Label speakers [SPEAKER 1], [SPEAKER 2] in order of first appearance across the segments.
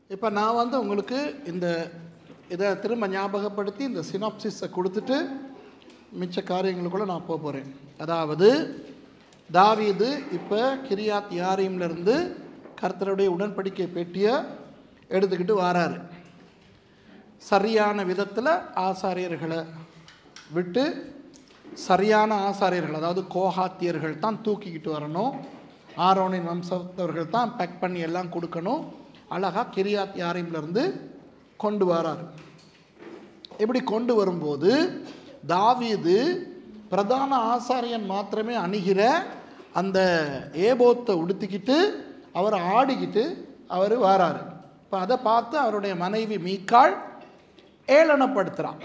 [SPEAKER 1] இப்போ நான் வந்து உங்களுக்கு இந்த இதை திரும்ப ஞாபகப்படுத்தி இந்த சினாப்சிஸை கொடுத்துட்டு மிச்ச காரியங்களுக்குள்ள நான் போக போகிறேன் அதாவது தாவீது இப்போ கிரியாத் யாரீம்லேருந்து கர்த்தருடைய உடன்படிக்கை பெட்டியை எடுத்துக்கிட்டு வாராரு சரியான விதத்தில் ஆசாரியர்களை விட்டு சரியான ஆசாரியர்கள் அதாவது கோஹாத்தியர்கள் தான் தூக்கிக்கிட்டு வரணும் ஆரோனின் வம்சத்தவர்கள் தான் பேக் பண்ணி எல்லாம் கொடுக்கணும் அழகாக கிரியாத் யாரீம்லேருந்து கொண்டு வரார் இப்படி கொண்டு வரும்போது தாவீது பிரதான ஆசாரியன் மாத்திரமே அணுகிற அந்த ஏபோத்தை உடுத்திக்கிட்டு அவர் ஆடிக்கிட்டு அவர் வராரு இப்போ அதை பார்த்து அவருடைய மனைவி மீக்காள் ஏளனப்படுத்துகிறான்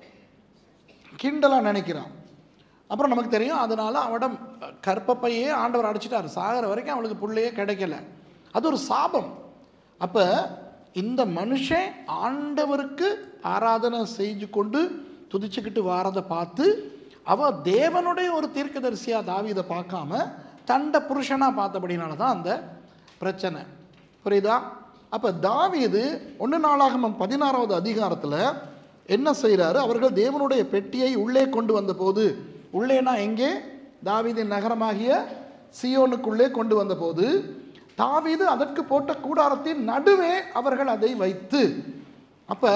[SPEAKER 1] கிண்டலாக நினைக்கிறான் அப்புறம் நமக்கு தெரியும் அதனால அவட கற்பப்பையே ஆண்டவர் அடிச்சிட்டார் சாகிற வரைக்கும் அவளுக்கு புள்ளையே கிடைக்கல அது ஒரு சாபம் அப்போ இந்த மனுஷன் ஆண்டவருக்கு ஆராதனை செஞ்சு கொண்டு துதிச்சுக்கிட்டு வாரதை பார்த்து அவ தேவனுடைய ஒரு தீர்க்கதரிசியாக தாவீதை பார்க்காம தண்ட புருஷனாக பார்த்தபடினால தான் அந்த பிரச்சனை புரியுதா அப்போ தாவீது ஒன்று நாளாகமம் பதினாறாவது அதிகாரத்தில் என்ன செய்கிறாரு அவர்கள் தேவனுடைய பெட்டியை உள்ளே கொண்டு வந்தபோது உள்ளேனா எங்கே தாவீதின் நகரமாகிய சியோனுக்குள்ளே கொண்டு வந்தபோது தாவீது அதற்கு போட்ட கூடாரத்தின் நடுவே அவர்கள் அதை வைத்து அப்போ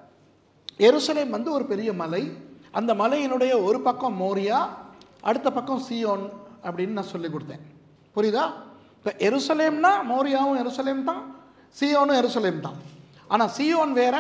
[SPEAKER 1] எருசலேம் வந்து ஒரு பெரிய மலை அந்த மலையினுடைய ஒரு பக்கம் மோரியா அடுத்த பக்கம் சியோன் அப்படின்னு நான் சொல்லி கொடுத்தேன் புரியுதா இப்போ எருசலேம்னா மோரியாவும் எருசலேம் தான் சியோனும் எருசலேம் தான் ஆனால் சியோன் வேற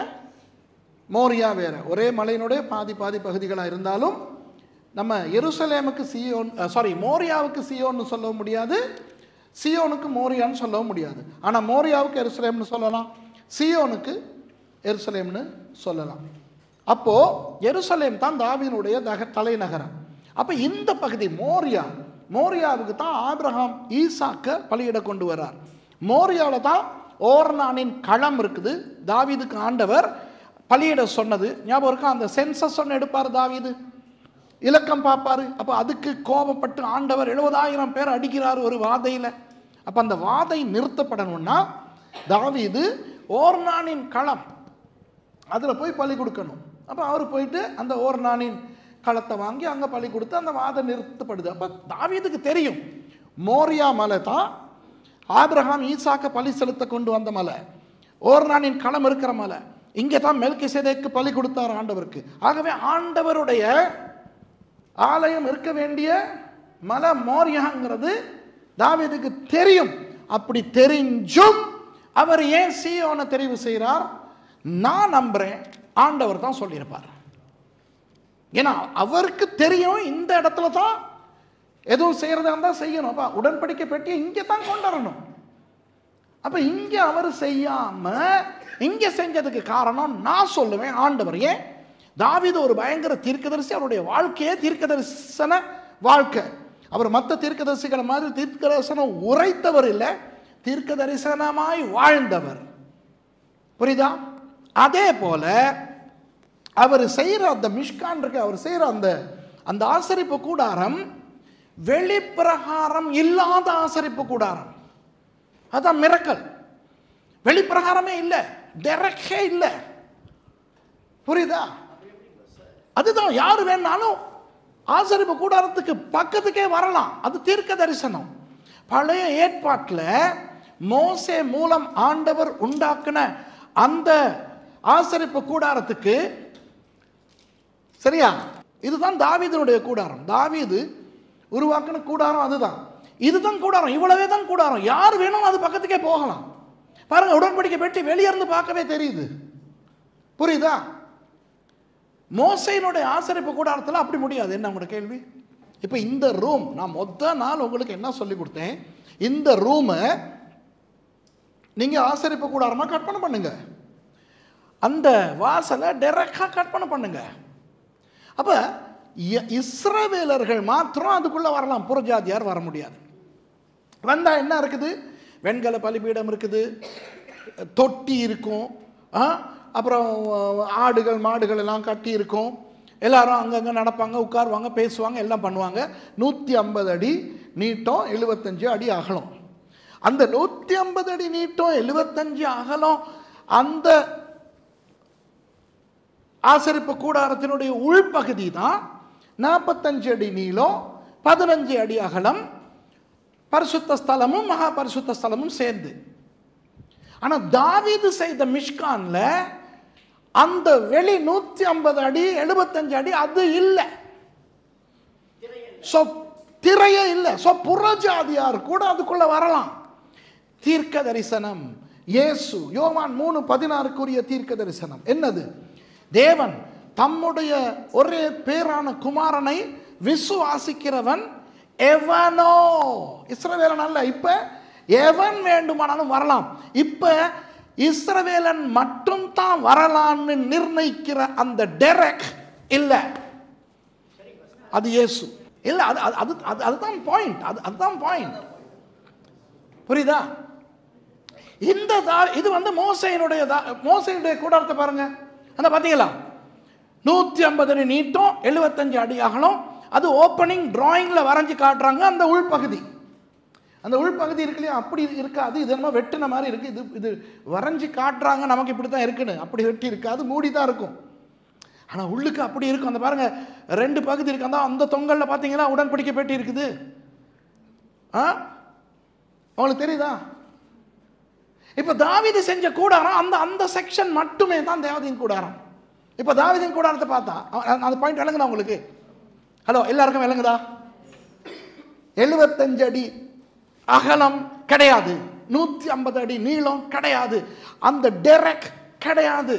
[SPEAKER 1] மோரியா வேற ஒரே மலையினுடைய பாதி பாதி பகுதிகளாக இருந்தாலும் நம்ம எருசலேமுக்கு சியோன் சாரி மோரியாவுக்கு சியோன்னு சொல்ல முடியாது சியோனுக்கு மோரியான்னு சொல்லவும் முடியாது ஆனால் மோரியாவுக்கு எருசலேம்னு சொல்லலாம் சியோனுக்கு எருசலேம்னு சொல்லலாம் அப்போ எருசலேம் தான் தாவீனுடைய தக தலைநகரம் அப்போ இந்த பகுதி மோரியா மோரியாவுக்கு தான் ஆபிரகாம் ஈசாக்க பலியிட கொண்டு வரார் மோரியால தான் ஓர்னானின் களம் இருக்குது தாவீதுக்கு ஆண்டவர் பலியிட சொன்னது ஞாபகம் இருக்கா அந்த சென்சஸ் ஒன்று எடுப்பார் தாவீது இலக்கம் பார்ப்பாரு அப்போ அதுக்கு கோபப்பட்டு ஆண்டவர் எழுபதாயிரம் பேர் அடிக்கிறார் ஒரு வாதையில் அப்போ அந்த வாதை நிறுத்தப்படணும்னா தாவீது ஓர்னானின் களம் அதில் போய் பலி கொடுக்கணும் அப்போ அவர் போயிட்டு அந்த ஓர்னானின் களத்தை வாங்கி அங்கே பலி கொடுத்து அந்த வாதம் நிறுத்தப்படுது அப்போ தாவீதுக்கு தெரியும் மோரியா மலை தான் ஆபிரகாம் ஈசாக்க பலி செலுத்த கொண்டு வந்த மலை ஓர்னானின் களம் இருக்கிற மலை இங்கே தான் மெல்கி சேதைக்கு பலி கொடுத்தார் ஆண்டவருக்கு ஆகவே ஆண்டவருடைய ஆலயம் இருக்க வேண்டிய மலை மோரியாங்கிறது தாவீதுக்கு தெரியும் அப்படி தெரிஞ்சும் அவர் ஏன் சியோனை தெரிவு செய்கிறார் நான் நம்புறேன் ஆண்டவர் தான் சொல்லியிருப்பார் ஏன்னா அவருக்கு தெரியும் இந்த இடத்துல தான் எதுவும் செய்யறதா இருந்தால் செய்யணும் அப்ப உடன்படிக்கை பெட்டியை இங்கே தான் கொண்டு வரணும் அப்ப இங்க அவர் செய்யாம இங்க செஞ்சதுக்கு காரணம் நான் சொல்லுவேன் ஆண்டவர் ஏன் தாவீது ஒரு பயங்கர தீர்க்கதரிசி அவருடைய வாழ்க்கையே தீர்க்கதரிசன வாழ்க்கை அவர் மற்ற தீர்க்கதரிசிகளை மாதிரி தீர்க்கதரிசனம் உரைத்தவர் இல்லை தீர்க்க தரிசனமாய் வாழ்ந்தவர் புரியுதா அதே போல அவர் செய்கிற அந்த மிஷ்கான் இருக்கு அவர் செய்கிற அந்த அந்த ஆசரிப்பு கூடாரம் வெளிப்பிரகாரம் இல்லாத ஆசரிப்பு கூடாரம் அதான் மிரக்கல் வெளிப்பிரகாரமே இல்லை டெரக்டே இல்லை புரியுதா அதுதான் யார் வேணாலும் ஆசரிப்பு கூடாரத்துக்கு பக்கத்துக்கே வரலாம் அது தீர்க்க தரிசனம் பழைய ஏற்பாட்டில் மோசே மூலம் ஆண்டவர் உண்டாக்குன அந்த ஆசரிப்பு கூடாரத்துக்கு சரியா இதுதான் தாவீதனுடைய கூடாரம் தாவீது உருவாக்கின கூடாரம் அதுதான் இதுதான் கூடாரம் இவ்வளவே தான் கூடாரம் யார் வேணும் அது பக்கத்துக்கே போகலாம் பாருங்க உடன்படிக்கை பெட்டி வெளியே இருந்து பார்க்கவே தெரியுது புரியுதா மோசையினுடைய ஆசரிப்பு கூடாரத்தில் அப்படி முடியாது என்ன உங்களோட கேள்வி இப்போ இந்த ரூம் நான் மொத்த நாள் உங்களுக்கு என்ன சொல்லி கொடுத்தேன் இந்த ரூமை நீங்கள் ஆசரிப்பு கூடாரமாக கற்பனை பண்ணுங்க அந்த வாசலை டெரெக்டாக கற்பனை பண்ணுங்க அப்போ இஸ்ரவேலர்கள் மாத்திரம் அதுக்குள்ளே வரலாம் புறஜாதியார் வர முடியாது வந்தால் என்ன இருக்குது வெண்கல பலிபீடம் இருக்குது தொட்டி இருக்கும் ஆ, அப்புறம் ஆடுகள் மாடுகள் எல்லாம் கட்டி இருக்கும் எல்லாரும் அங்கங்கே நடப்பாங்க உட்காருவாங்க பேசுவாங்க எல்லாம் பண்ணுவாங்க நூற்றி ஐம்பது அடி நீட்டம் எழுபத்தஞ்சு அடி அகலம் அந்த நூற்றி ஐம்பது அடி நீட்டம் எழுபத்தஞ்சு அகலம் அந்த ஆசரிப்பு கூடாரத்தினுடைய உள்பகுதி தான் நாற்பத்தஞ்சு அடி நீளம் பதினஞ்சு அடி அகலம் பரிசுத்த ஸ்தலமும் மகா பரிசுத்த ஸ்தலமும் சேர்ந்து ஆனா தாவீது செய்த மிஷ்கான்ல அந்த வெளி நூத்தி ஐம்பது அடி எழுபத்தஞ்சு அடி அது இல்லை ஸோ திரையே இல்லை ஸோ புறஜாதியார் கூட அதுக்குள்ள வரலாம் தீர்க்க தரிசனம் இயேசு யோவான் மூணு பதினாறுக்குரிய தீர்க்க தரிசனம் என்னது தேவன் தம்முடைய ஒரே பேரான குமாரனை விசுவாசிக்கிறவன் எவனோ இஸ்ரவேலன் அல்ல இப்ப எவன் வேண்டுமானாலும் வரலாம் இப்ப இஸ்ரவேலன் மட்டும் தான் வரலாம்னு நிர்ணயிக்கிற அந்த டெரக் இல்லை அது இயேசு இல்லை அது அது அது அது அதுதான் பாயிண்ட் அது அதுதான் பாயிண்ட் புரியுதா இந்த தா இது வந்து மோசையினுடைய தா மோசையினுடைய கூடாரத்தை பாருங்க அந்த பார்த்தீங்களா நூற்றி ஐம்பது அடி நீட்டம் எழுபத்தஞ்சு அடி அகலம் அது ஓப்பனிங் டிராயிங்கில் வரைஞ்சி காட்டுறாங்க அந்த உள்பகுதி அந்த உள்பகுதி இருக்கு இல்லையா அப்படி இருக்காது இது என்னமோ வெட்டின மாதிரி இருக்குது இது இது வரைஞ்சி காட்டுறாங்க நமக்கு இப்படி தான் இருக்குன்னு அப்படி வெட்டி இருக்காது மூடி தான் இருக்கும் ஆனால் உள்ளுக்கு அப்படி இருக்கும் அந்த பாருங்க ரெண்டு பகுதி இருக்கு அந்த அந்த தொங்கலில் பார்த்தீங்கன்னா உடன்படிக்கை பெட்டி இருக்குது ஆ உங்களுக்கு தெரியுதா இப்போ தாவீது செஞ்ச கூடாரம் அந்த அந்த செக்ஷன் மட்டுமே தான் தேவதையின் கூடாரம் இப்போ தாவீதின் கூடாரத்தை பார்த்தா அ- அந்த பாயிண்ட் விளங்குதா உங்களுக்கு ஹலோ எல்லாருக்கும் விளங்குதா எழுபத்தஞ்சு அடி அகலம் கிடையாது நூற்றி ஐம்பது அடி நீளம் கிடையாது அந்த டெரக் கிடையாது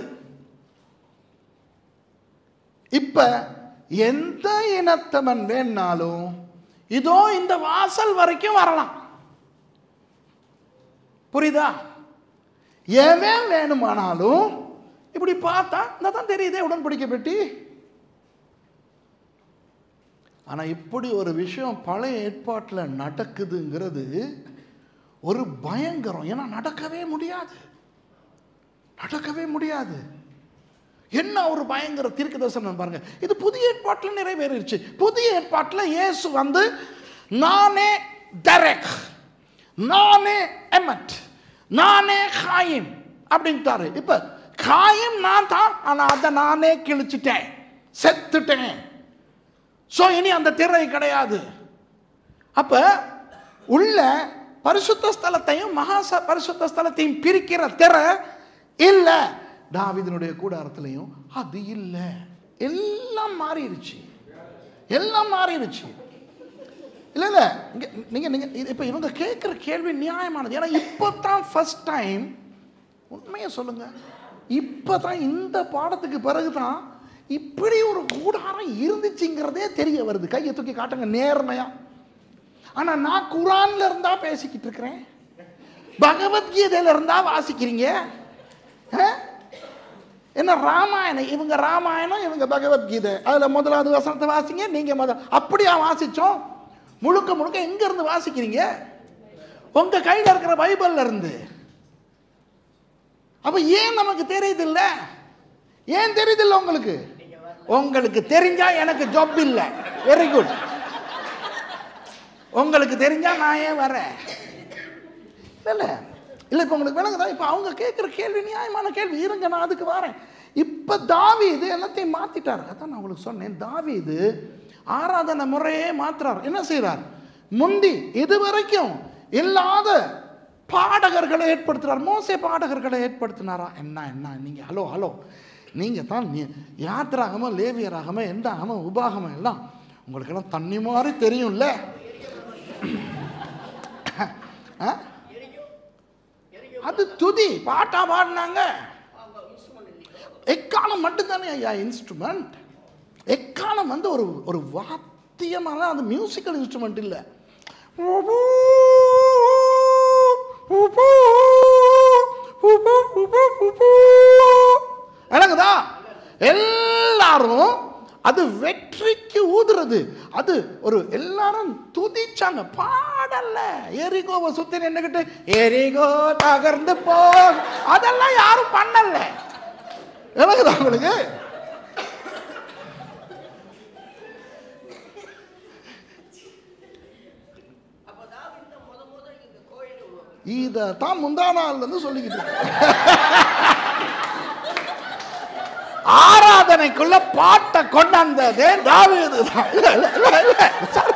[SPEAKER 1] இப்ப எந்த இனத்தவன் வேணாலும் இதோ இந்த வாசல் வரைக்கும் வரலாம் புரியுதா எவன் வேணுமானாலும் இப்படி பார்த்தா இந்த தான் தெரியுதே உடன்படிக்கை பெட்டி ஆனா இப்படி ஒரு விஷயம் பழைய ஏற்பாட்டில் நடக்குதுங்கிறது ஒரு பயங்கரம் ஏன்னா நடக்கவே முடியாது நடக்கவே முடியாது என்ன ஒரு பயங்கர தீர்க்க தரிசனம் பாருங்க இது புதிய ஏற்பாட்டில் நிறைவேறிடுச்சு புதிய ஏற்பாட்டில் இயேசு வந்து நானே டெரக் நானே எமட் நானே காயிம் அப்படின்ட்டாரு இப்ப காயம் நான் தான் ஆனா அதை நானே கிழிச்சிட்டேன் செத்துட்டேன் ஸோ இனி அந்த திரை கிடையாது அப்ப உள்ள பரிசுத்த ஸ்தலத்தையும் மகா ச- பரிசுத்த ஸ்தலத்தையும் பிரிக்கிற திரை இல்லை தாவீதினுடைய கூடாரத்திலையும் அது இல்லை எல்லாம் மாறிடுச்சு எல்லாம் மாறிடுச்சு இல்லை இல்லை இங்கே நீங்கள் நீங்கள் இப்போ இவங்க கேட்குற கேள்வி நியாயமானது ஏன்னா இப்போ தான் ஃபஸ்ட் டைம் உண்மையை சொல்லுங்க இப்போ தான் இந்த பாடத்துக்கு பிறகு தான் இப்படி ஒரு கூடாரம் இருந்துச்சுங்கிறதே தெரிய வருது கையை தூக்கி காட்டுங்க நேர்மையா ஆனா நான் குரான்ல இருந்தா பேசிக்கிட்டு இருக்கிறேன் பகவத்கீதையில இருந்தா வாசிக்கிறீங்க ஆ? என்ன ராமாயணம் இவங்க ராமாயணம் இவங்க பகவத்கீதை அதுல முதலாவது வசனத்தை வாசிங்க நீங்க முதல் அப்படியா வாசிச்சோம் முழுக்க முழுக்க எங்க இருந்து வாசிக்கிறீங்க உங்க கையில இருக்கிற பைபிள்ல இருந்து அப்ப ஏன் நமக்கு தெரியுது இல்ல ஏன் தெரியுது இல்ல உங்களுக்கு உங்களுக்கு தெரிஞ்சா எனக்கு ஜாப் இல்லை வெரி குட் உங்களுக்கு தெரிஞ்சா நான் ஏன் வரேன் இல்ல இல்ல இப்போ உங்களுக்கு விளங்குதா இப்போ அவங்க கேட்குற கேள்வி நியாயமான கேள்வி இருங்க நான் அதுக்கு வரேன் இப்போ தாவீது எல்லாத்தையும் மாத்திட்டார் அதான் நான் உங்களுக்கு சொன்னேன் தாவீது ஆராதனை முறையே மாத்துறார் என்ன செய்றார் முந்தி இது வரைக்கும் இல்லாத பாடகர்களை ஏற்படுத்துறார் மோசே பாடகர்களை ஏற்படுத்தினாரா என்ன என்ன நீங்க ஹலோ ஹலோ நீங்க தான் நீ- யாத்திராகம லேவியராகம எந்த ஆகம உபாகமம் எல்லாம் உங்களுக்கெல்லாம் தண்ணி மாதிரி தெரியும்ல ஆ? அது துதி பாட்டா பாடினாங்க எக்காலம் மட்டும்தானே ஐயா இன்ஸ்ட்ருமெண்ட் எக்காலம் வந்து ஒரு ஒரு வாத்தியமான அது மியூசிக்கல் இன்ஸ்ட்ருமெண்ட் இல்லை விளங்குதா எல்லாரும் அது வெற்றிக்கு ஊதுறது அது ஒரு எல்லாரும் துதிச்சாங்க பாடல்ல எரிகோவை சுத்தி நின்னுக்கிட்டு எரிகோ தகர்ந்து போ அதெல்லாம் யாரும் பண்ணல விளங்குதா உங்களுக்கு இதை தான் முந்தா நாள்ல இருந்து சொல்லிக்கிட்டு இருக்கேன் ஆராதனைக்குள்ள பாட்டை கொண்டாந்ததே தாவீது தான் இல்ல, இல்ல, இல்ல, இல்ல. Sorry.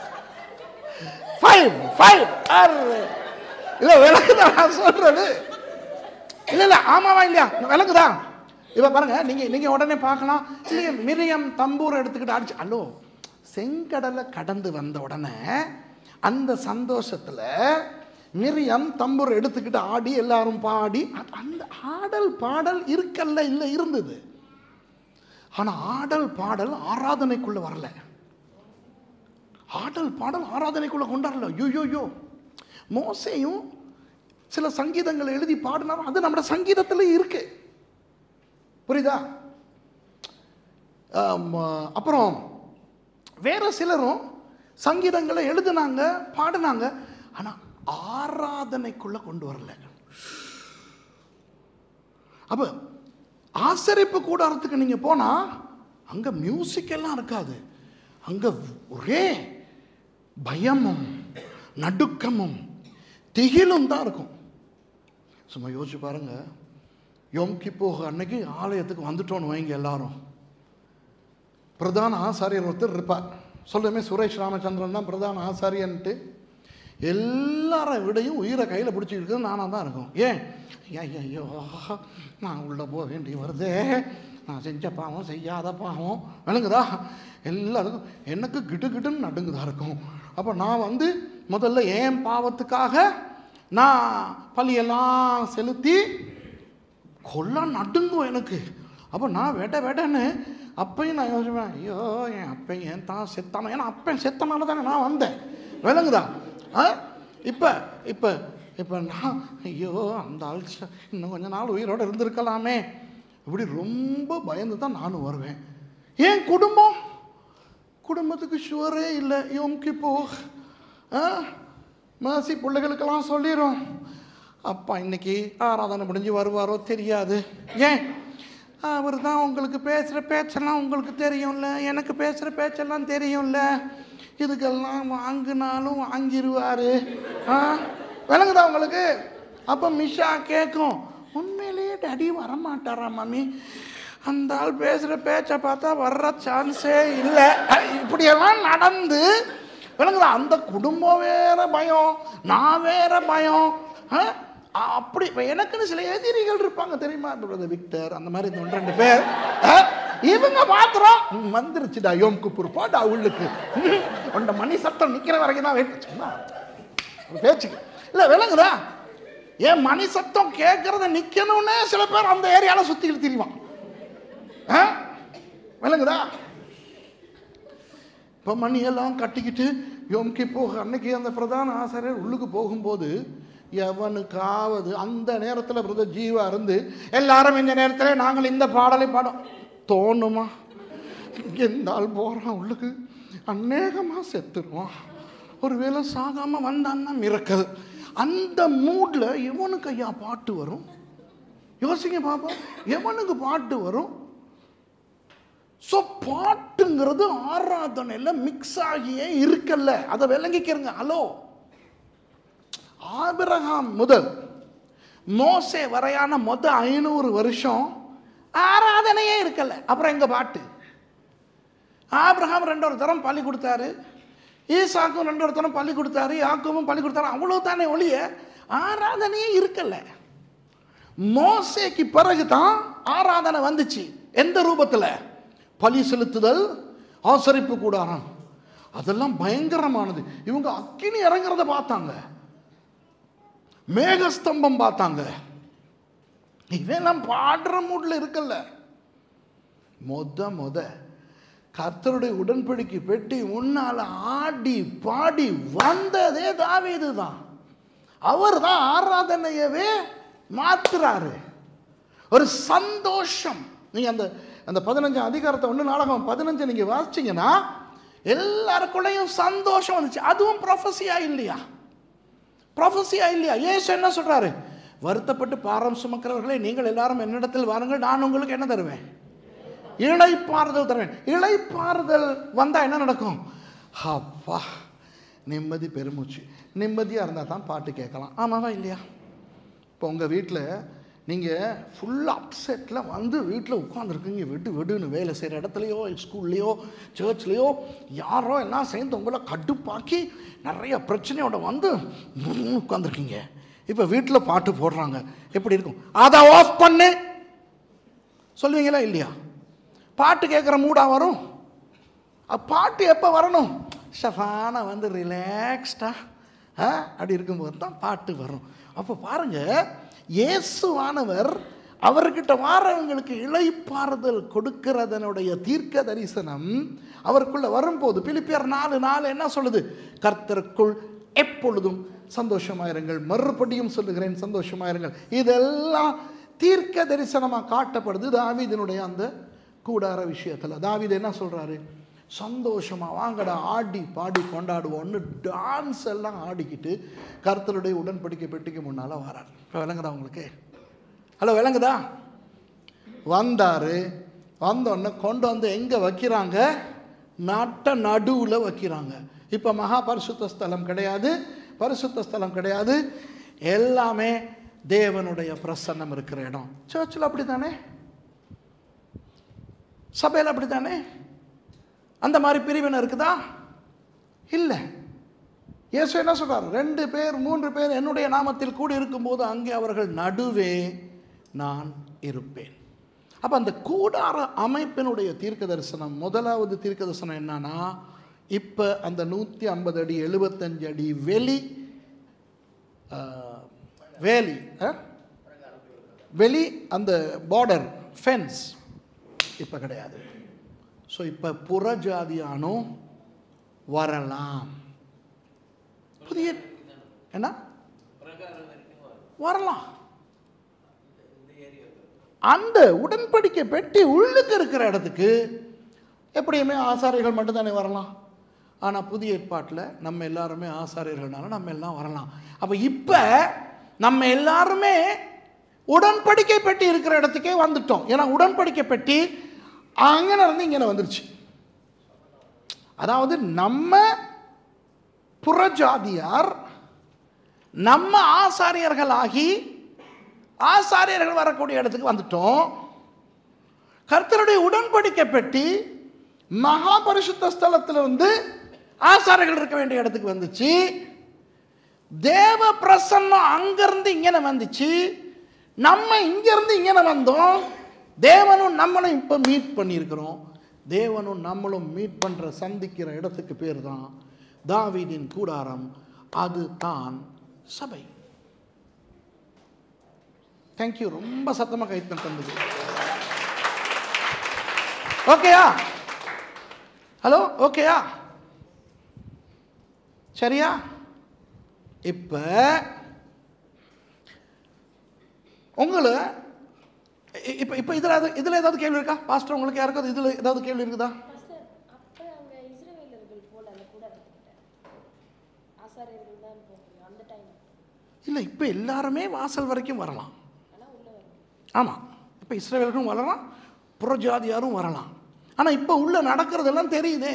[SPEAKER 1] Five, five, ஆறு. இல்ல விளக்குதா நான் சொல்றது இல்ல இல்ல ஆமாவா இல்லையா விளக்குதா இப்ப பாருங்க நீங்க நீங்க உடனே பார்க்கலாம் இல்லையே மிரியம் தம்பூர் எடுத்துக்கிட்டு அடிச்சு அல்லோ செங்கடலை கடந்து வந்த உடனே அந்த சந்தோஷத்துல மிரியம் தம்பூர் எடுத்துக்கிட்டு ஆடி எல்லாரும் பாடி அ- அந்த ஆடல் பாடல் இருக்கல்ல இல்ல இருந்தது ஆனா ஆடல் பாடல் ஆராதனைக்குள்ள வரல ஆடல் பாடல் ஆராதனைக்குள்ள கொண்டாடல யோ யோ மோசையும் சில சங்கீதங்களை எழுதி பாடினாலும் அது நம்ம சங்கீதத்தில் இருக்கு புரியுதா ஆம், அப்புறம் வேற சிலரும் சங்கீதங்களை எழுதுனாங்க பாடினாங்க ஆனா ஆராதனைக்குள்ள கொண்டு வரல அப்ப ஆசரிப்பு கூடாரத்துக்கு நீங்க போனா அங்க மியூசிக் எல்லாம் இருக்காது அங்க ஒரே பயமும் நடுக்கமும் திகிலும் தான் இருக்கும் சும்மா யோசிச்சு பாருங்க யோம் கிப்போக அன்னைக்கு ஆலயத்துக்கு வந்துட்டோன்னு வைங்க எல்லாரும் பிரதான ஆசாரியர் ஒருத்தர் இருப்பார் சொல்லுமே சுரேஷ் ராமச்சந்திரன் தான் பிரதான ஆசாரியன்ட்டு எல்லாரை விடையும் உயிரை கையில் பிடிச்சிக்கிட்டு நானாக தான் இருக்கும் ஏன் ஐயா ஐயோ நான் உள்ளே போக வேண்டி வருதே நான் செஞ்ச பாவம் செய்யாத பாவம் விளங்குதா எல்லாருக்கும் எனக்கு கிடு கிடுன்னு நடுங்குதா இருக்கும் அப்போ நான் வந்து முதல்ல ஏன் பாவத்துக்காக நான் பழியெல்லாம் செலுத்தி கொல்ல நடுங்கும் எனக்கு அப்போ நான் வெட வெடன்னு அப்பையும் நான் யோசிப்பேன் ஐயோ என் அப்பன் ஏன் தான் செத்தானோ ஏன்னா அப்பன் செத்தனால தானே நான் வந்தேன் விளங்குதா ஆ இப்போ இப்போ இப்போ நான் ஐயோ அந்த ஆள் ச- இன்னும் கொஞ்ச நாள் உயிரோடு இருந்திருக்கலாமே இப்படி ரொம்ப பயந்து தான் நானும் வருவேன் ஏன் குடும்பம் குடும்பத்துக்கு ஷுவரே இல்லை யோம்கி போ ஆ மாசி பிள்ளைகளுக்கெல்லாம் சொல்லிடும் அப்பா இன்னைக்கு ஆராதனை முடிஞ்சு வருவாரோ தெரியாது ஏன் அவர் தான் உங்களுக்கு பேசுகிற பேச்செல்லாம் உங்களுக்கு தெரியும்ல எனக்கு பேசுகிற பேச்செல்லாம் தெரியும்ல இதுக்கெல்லாம் வாங்கினாலும் வாங்கிடுவார் ஆ விளங்குதா உங்களுக்கு அப்போ மிஷா கேட்கும் உண்மையிலேயே டடி வரமாட்டாரா மம்மி அந்த ஆள் பேசுகிற பேச்சை பார்த்தா வர்ற சான்ஸே இல்லை இப்படியெல்லாம் நடந்து விளங்குதா அந்த குடும்பம் வேற பயம் நான் வேற பயம் ஆ? அப்படி இப்ப எனக்குன்னு சில எதிரிகள் இருப்பாங்க தெரியுமா பிரதர் விக்டர் அந்த மாதிரி இந்த ஒன்று ரெண்டு பேர் ஆ? இவங்க மாத்திரம் ம், வந்துருச்சுடா யோம் குப்பூர் பாடா உள்ளுக்கு ம், உண்ட மணி சத்தம் நிக்கிற வரைக்கும் தான் வெயிட் சும்மா ஒரு பேச்சுக்கு இல்ல விளங்குதா ஏன் மணி சத்தம் கேட்கறத நிக்கணும்னே சில பேர் அந்த ஏரியால சுத்திக்கிட்டு திரிவான் ஆ? விளங்குதா இப்போ மணியெல்லாம் கட்டிக்கிட்டு யோம்கி போக அன்னைக்கு அந்த பிரதான ஆசிரியர் உள்ளுக்கு போகும்போது எவனுக்காவது அந்த நேரத்தில் பிரதர் ஜீவா இருந்து எல்லாரும் இந்த நேரத்தில் நாங்கள் இந்த பாடலை பாடும் தோணுமா எந்த ஆள் போகிறான் உள்ளுக்கு அநேகமாக செத்துருவான் ஒருவேளை சாகாமல் வந்தான்னா மிரக்கது அந்த மூடில் எவனுக்கு ஐயா பாட்டு வரும் யோசிங்க பாப்போம் எவனுக்கு பாட்டு வரும் ஸோ பாட்டுங்கிறது ஆராதனையில் மிக்ஸ் ஆகியே இருக்கல்ல அதை விளங்கிக்கிறங்க ஹலோ ஆபிரகாம் முதல் மோசே வரையான மொத ஐநூறு வருஷம் ஆராதனையே இருக்கல்ல அப்புறம் எங்க பாட்டு ஆபிரகாம் ரெண்டொரு தரம் பள்ளி கொடுத்தாரு ஈசாக்கும் ரெண்டொரு தரம் பள்ளி கொடுத்தாரு யாக்கோவும் பள்ளி கொடுத்தாரு அவ்வளோ தானே ஒழிய ஆராதனையே இருக்கல்ல மோசேக்கு பிறகு தான் ஆராதனை வந்துச்சு எந்த ரூபத்தில் பலி செலுத்துதல் ஆசரிப்பு கூடாரம் அதெல்லாம் பயங்கரமானது இவங்க அக்கினி இறங்குறத பார்த்தாங்க மேகஸ்தம்பம் பார்த்தாங்க இவெல்லாம் பாடுற மூட்ல இருக்கல்ல மொத மொத கர்த்தருடைய உடன்படிக்கை பெட்டி முன்னால ஆடி பாடி வந்ததே தாவீது தான் அவர் தான் ஆராதனையவே மாத்துறாரு ஒரு சந்தோஷம் நீங்க அந்த அந்த பதினஞ்சாம் அதிகாரத்தை ஒன்று நாடகம் பதினஞ்சு நீங்க வாசிச்சீங்கன்னா எல்லாருக்குள்ளேயும் சந்தோஷம் வந்துச்சு அதுவும் ப்ரொஃபஸியா இல்லையா ப்ரொஃபஸியா இல்லையா ஏசு என்ன சொல்றாரு வருத்தப்பட்டு பாரம் சுமக்கிறவர்களே நீங்கள் எல்லாரும் என்னிடத்தில் வாருங்கள் நான் உங்களுக்கு என்ன தருவேன் இளைப்பாறுதல் தருவேன் இளைப்பாறுதல் வந்தா என்ன நடக்கும் அப்பா நிம்மதி பெருமூச்சு நிம்மதியாக இருந்தால் தான் பாட்டு கேட்கலாம் ஆமாவா இல்லையா இப்போ உங்கள் வீட்டில் நீங்கள் ஃபுல் அப்செட்டில் வந்து வீட்டில் உட்காந்துருக்கீங்க விடு விடுன்னு வேலை செய்கிற இடத்துலையோ ஸ்கூல்லையோ சர்ச்லேயோ யாரோ எல்லாம் சேர்ந்து உங்களை கடுப்பாக்கி நிறைய பிரச்சனையோட வந்து உட்காந்துருக்கீங்க இப்போ வீட்டில் பாட்டு போடுறாங்க எப்படி இருக்கும் அதை ஆஃப் பண்ணு சொல்லுவீங்களா இல்லையா பாட்டு கேட்குற மூடா வரும் அ, பாட்டு எப்போ வரணும் ஷஃபான வந்து ரிலாக்ஸ்டா அப்படி இருக்கும்போது தான் பாட்டு வரும் அப்போ பாருங்க இயேசுவானவர் அவர்கிட்ட வாரவங்களுக்கு இளைப்பாறுதல் கொடுக்கிறதனுடைய தீர்க்க தரிசனம் அவருக்குள்ள வரும்போது பிலிப்பியர் நாலு நாலு என்ன சொல்லுது கர்த்தருக்குள் எப்பொழுதும் சந்தோஷமாயிருங்கள் மறுபடியும் சொல்லுகிறேன் சந்தோஷமாயிருங்கள் இதெல்லாம் தீர்க்க தரிசனமாக காட்டப்படுது தாவீதினுடைய அந்த கூடார விஷயத்தில் தாவீது என்ன சொல்கிறாரு சந்தோஷமா வாங்கடா ஆடி பாடி கொண்டாடுவோம்னு டான்ஸ் எல்லாம் ஆடிக்கிட்டு கர்த்தருடைய உடன்படிக்கை பெட்டிக்கு முன்னால் வரார் இப்போ விளங்குதா உங்களுக்கு ஹலோ விளங்குதா வந்தார் வந்தோடனே கொண்டு வந்து எங்கே வைக்கிறாங்க நட்ட நடுவில் வைக்கிறாங்க இப்போ மகா பரிசுத்த ஸ்தலம் கிடையாது பரிசுத்த ஸ்தலம் கிடையாது எல்லாமே தேவனுடைய பிரசன்னம் இருக்கிற இடம் சர்ச்சில் அப்படி தானே சபையில் அப்படி தானே அந்த மாதிரி பிரிவினை இருக்குதா இல்லை இயேசு என்ன சொல்றார் ரெண்டு பேர் மூன்று பேர் என்னுடைய நாமத்தில் கூடி இருக்கும்போது அங்கே அவர்கள் நடுவே நான் இருப்பேன் அப்போ அந்த கூடார அமைப்பினுடைய தீர்க்க தரிசனம் முதலாவது தீர்க்க தரிசனம் என்னன்னா இப்போ அந்த நூற்றி ஐம்பது அடி எழுபத்தஞ்சு அடி வெளி ஆஹ், வேலி ஆ? வெளி அந்த பார்டர் ஃபென்ஸ் இப்போ கிடையாது ஸோ இப்போ புறஜாதியானோ வரலாம் புதிய என்ன வரலாம் அந்த உடன்படிக்கை பெட்டி உள்ளுக்கு இருக்கிற இடத்துக்கு எப்படியுமே ஆசாரியர்கள் மட்டும்தானே வரலாம் ஆனால் புதிய ஏற்பாட்டில் நம்ம எல்லாருமே ஆசாரியர்கள்னால நம்ம எல்லாம் வரலாம் அப்போ இப்போ நம்ம எல்லாருமே உடன்படிக்கை பெட்டி இருக்கிற இடத்துக்கே வந்துட்டோம் ஏன்னா உடன்படிக்கை பெட்டி அங்கே இருந்து இங்கே வந்துருச்சு அதாவது நம்ம புறஜாதியார் நம்ம ஆசாரியர்களாகி ஆசாரியர்கள் வரக்கூடிய இடத்துக்கு வந்துட்டோம் கர்த்தருடைய உடன்படிக்கை பெட்டி மகா பரிசுத்த ஸ்தலத்தில் வந்து ஆசாரியர்கள் இருக்க வேண்டிய இடத்துக்கு வந்துச்சு தேவ பிரசன்னம் அங்கிருந்து இங்கே வந்துச்சு நம்ம இங்கிருந்து இங்கே வந்தோம் தேவனும் நம்மளும் இப்போ மீட் பண்ணியிருக்கிறோம் தேவனும் நம்மளும் மீட் பண்ணுற சந்திக்கிற இடத்துக்கு பேர் தான் தாவீதின் கூடாரம் அது தான் சபை தேங்க்யூ ரொம்ப சத்தமாக கைத்தம் தந்தது ஓகேயா ஹலோ ஓகேயா சரியா இப்போ உங்களை இ- இப்போ இப்போ இதில் ஏதாவது இதில் ஏதாவது கேள்வி இருக்கா பாஸ்டர் உங்களுக்கு யாருக்காவது இதில் ஏதாவது கேள்வி இருக்குதா
[SPEAKER 2] பாஸ்டர் அப்போ அவங்க இஸ்ரவேலர்கள் போல அந்த கூட இருந்துக்கிட்ட ஆசாரியர்கள் தான் போகணும் அந்த டைம்
[SPEAKER 1] இல்லை இப்போ எல்லாருமே வாசல் வரைக்கும் வரலாம்
[SPEAKER 2] ஆனால் உள்ள வரணும்
[SPEAKER 1] ஆமாம் இப்போ இஸ்ரேலர்களும் வரலாம் புறஜாதியாரும் வரலாம் ஆனால் இப்போ உள்ள நடக்கிறதெல்லாம் தெரியுதே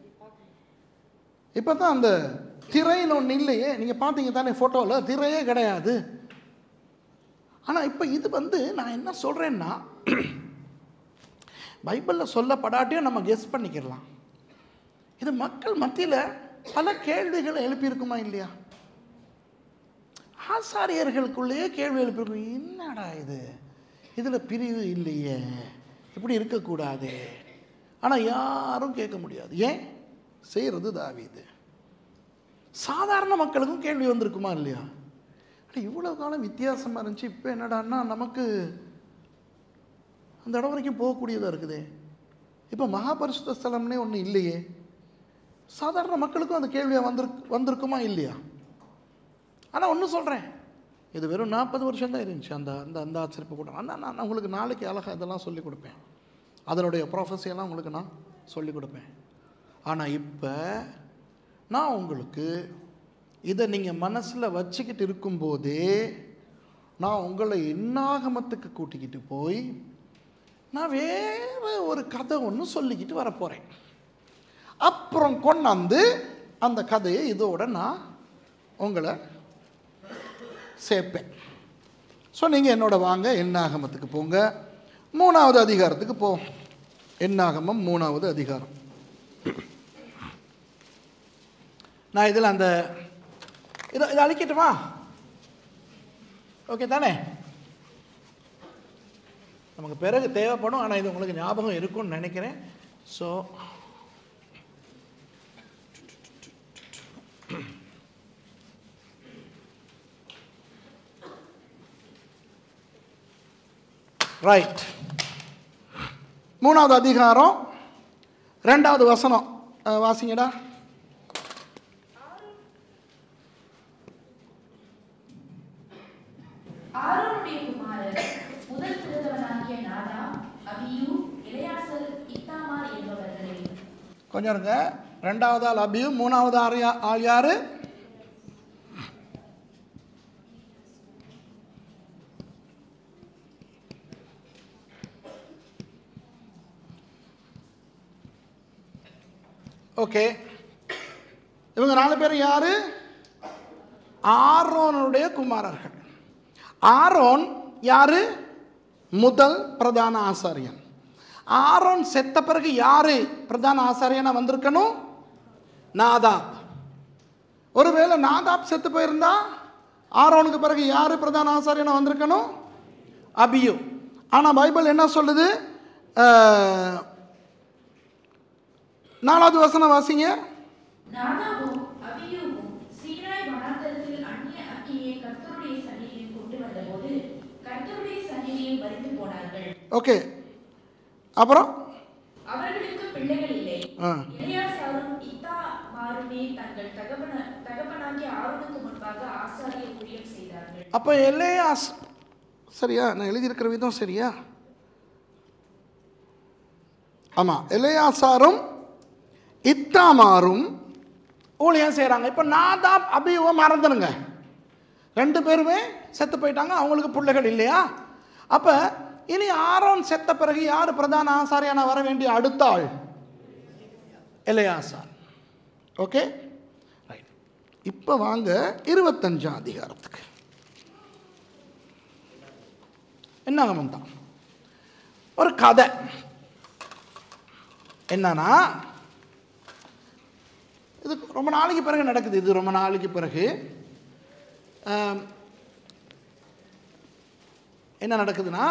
[SPEAKER 1] இப்போ தான் அந்த திரைன்னு ஒன்று இல்லையே நீங்கள் பார்த்தீங்க தானே ஃபோட்டோவில் திரையே கிடையாது ஆனால் இப்போ இது வந்து நான் என்ன சொல்கிறேன்னா பைபிளில் சொல்லப்படாட்டியும் நம்ம கெஸ் பண்ணிக்கிடலாம் இது மக்கள் மத்தியில் பல கேள்விகளை எழுப்பியிருக்குமா இல்லையா ஆசாரியர்களுக்குள்ளேயே கேள்வி எழுப்பியிருக்கும் என்னடா இது இதில் பிரிவு இல்லையே இப்படி இருக்கக்கூடாது ஆனால் யாரும் கேட்க முடியாது ஏன் செய்கிறது தாவீது சாதாரண மக்களுக்கும் கேள்வி வந்திருக்குமா இல்லையா அட இவ்வளோ காலம் வித்தியாசமாக இருந்துச்சு இப்போ என்னடான்னா நமக்கு அந்த இடம் வரைக்கும் போகக்கூடியதாக இருக்குதே இப்போ மகாபரிசுத்த ஸ்தலம்னே ஒன்று இல்லையே சாதாரண மக்களுக்கும் அந்த கேள்வியாக வந்திருக்கு வந்திருக்குமா இல்லையா ஆனால் ஒன்று சொல்கிறேன் இது வெறும் நாற்பது வருஷம் தான் இருந்துச்சு அந்த அந்த அந்த ஆச்சரிப்பு கூட்டம் ஆனால் நான் உங்களுக்கு நாளைக்கு அழகாக இதெல்லாம் சொல்லிக் கொடுப்பேன் அதனுடைய ப்ரொஃபஸியெல்லாம் உங்களுக்கு நான் சொல்லிக் கொடுப்பேன் ஆனால் இப்போ நான் உங்களுக்கு இதை நீங்கள் மனசில் வச்சுக்கிட்டு இருக்கும்போதே நான் உங்களை என்னாகமத்துக்கு கூட்டிக்கிட்டு போய் நான் வேறு ஒரு கதை ஒன்று சொல்லிக்கிட்டு வரப்போகிறேன் அப்புறம் கொண்டாந்து அந்த கதையை இதோட நான் உங்களை சேர்ப்பேன் ஸோ நீங்கள் என்னோட வாங்க எண்ணாகமத்துக்கு போங்க மூணாவது அதிகாரத்துக்கு போ எண்ணாகமம் மூணாவது அதிகாரம் நான் இதில் அந்த இதை இதை அழிக்கட்டுமா ஓகே தானே நமக்கு பிறகு தேவைப்படும் ஆனால் இது உங்களுக்கு ஞாபகம் இருக்கும்னு நினைக்கிறேன் ஸோ ரைட் மூணாவது அதிகாரம் ரெண்டாவது வசனம் அஹ், வாசிங்கடா
[SPEAKER 3] ஆரோனுடைய குமாரர் முதல் பிறந்தவனாகிய நாதா அபியூ இளையாசல் இத்தாமார் என்பவர்களே
[SPEAKER 1] கொஞ்சம் இருங்க ரெண்டாவது ஆள் அபியு மூணாவது ஆள் யா- ஆள் யாரு ஓகே இவங்க நாலு பேர் யாரு ஆரோனுடைய குமாரர்கள் ஆரோன் யாரு முதல் பிரதான ஆசாரியன் ஆரோன் செத்த பிறகு யாரு பிரதான ஆசாரியனா வந்திருக்கணும் நாதாப் ஒருவேளை நாதாப் செத்து போயிருந்தா ஆரோனுக்கு பிறகு யாரு பிரதான ஆசாரியனா வந்திருக்கணும் அபியு ஆனால் பைபிள் என்ன சொல்லுது அஹ், நாலாவது வசனம் வாசிங்க
[SPEAKER 3] நாதாவும் அபியூவும் சீனாய் வனாந்தரத்தில் அந்நிய அக்கியை கர்த்தருடைய சந்நிதியில் கொண்டு வந்தபோது கர்த்தருடைய சந்நிதியில் மறித்து போனார்கள்
[SPEAKER 1] ஓகே அப்புறம்
[SPEAKER 3] அவர்களுக்கு பிள்ளைகள் இல்லை
[SPEAKER 1] ஆ
[SPEAKER 3] இளையாசாரும் இத்தாமாருமே தங்கள் தகப்பன தகப்பனாகிய ஆரோனுக்கு முன்பாக ஆசாரிய ஊழியம் செய்தார்கள்
[SPEAKER 1] அப்போ எல்லையாஸ் சரியா நான் எழுதியிருக்கிற விதம் சரியா ஆமாம் எல்லையாசாரும் இத்தாமாரும் ஊழியம் செய்கிறாங்க இப்போ நாதாப் அபியுவை மறந்துடுங்க ரெண்டு பேருமே செத்து போயிட்டாங்க அவங்களுக்கு பிள்ளைகள் இல்லையா அப்போ இனி ஆரோன் செத்த பிறகு யார் பிரதான ஆசாரியான வர வேண்டிய அடுத்த ஆள் எல்லையாசார் ஓகே ரைட் இப்போ வாங்க இருபத்தஞ்சாம் அதிகாரத்துக்கு என்னாகமம் தான் ஒரு கதை என்னன்னா இது ரொம்ப நாளைக்கு பிறகு நடக்குது இது ரொம்ப நாளைக்கு பிறகு ஆம், என்ன நடக்குதுன்னா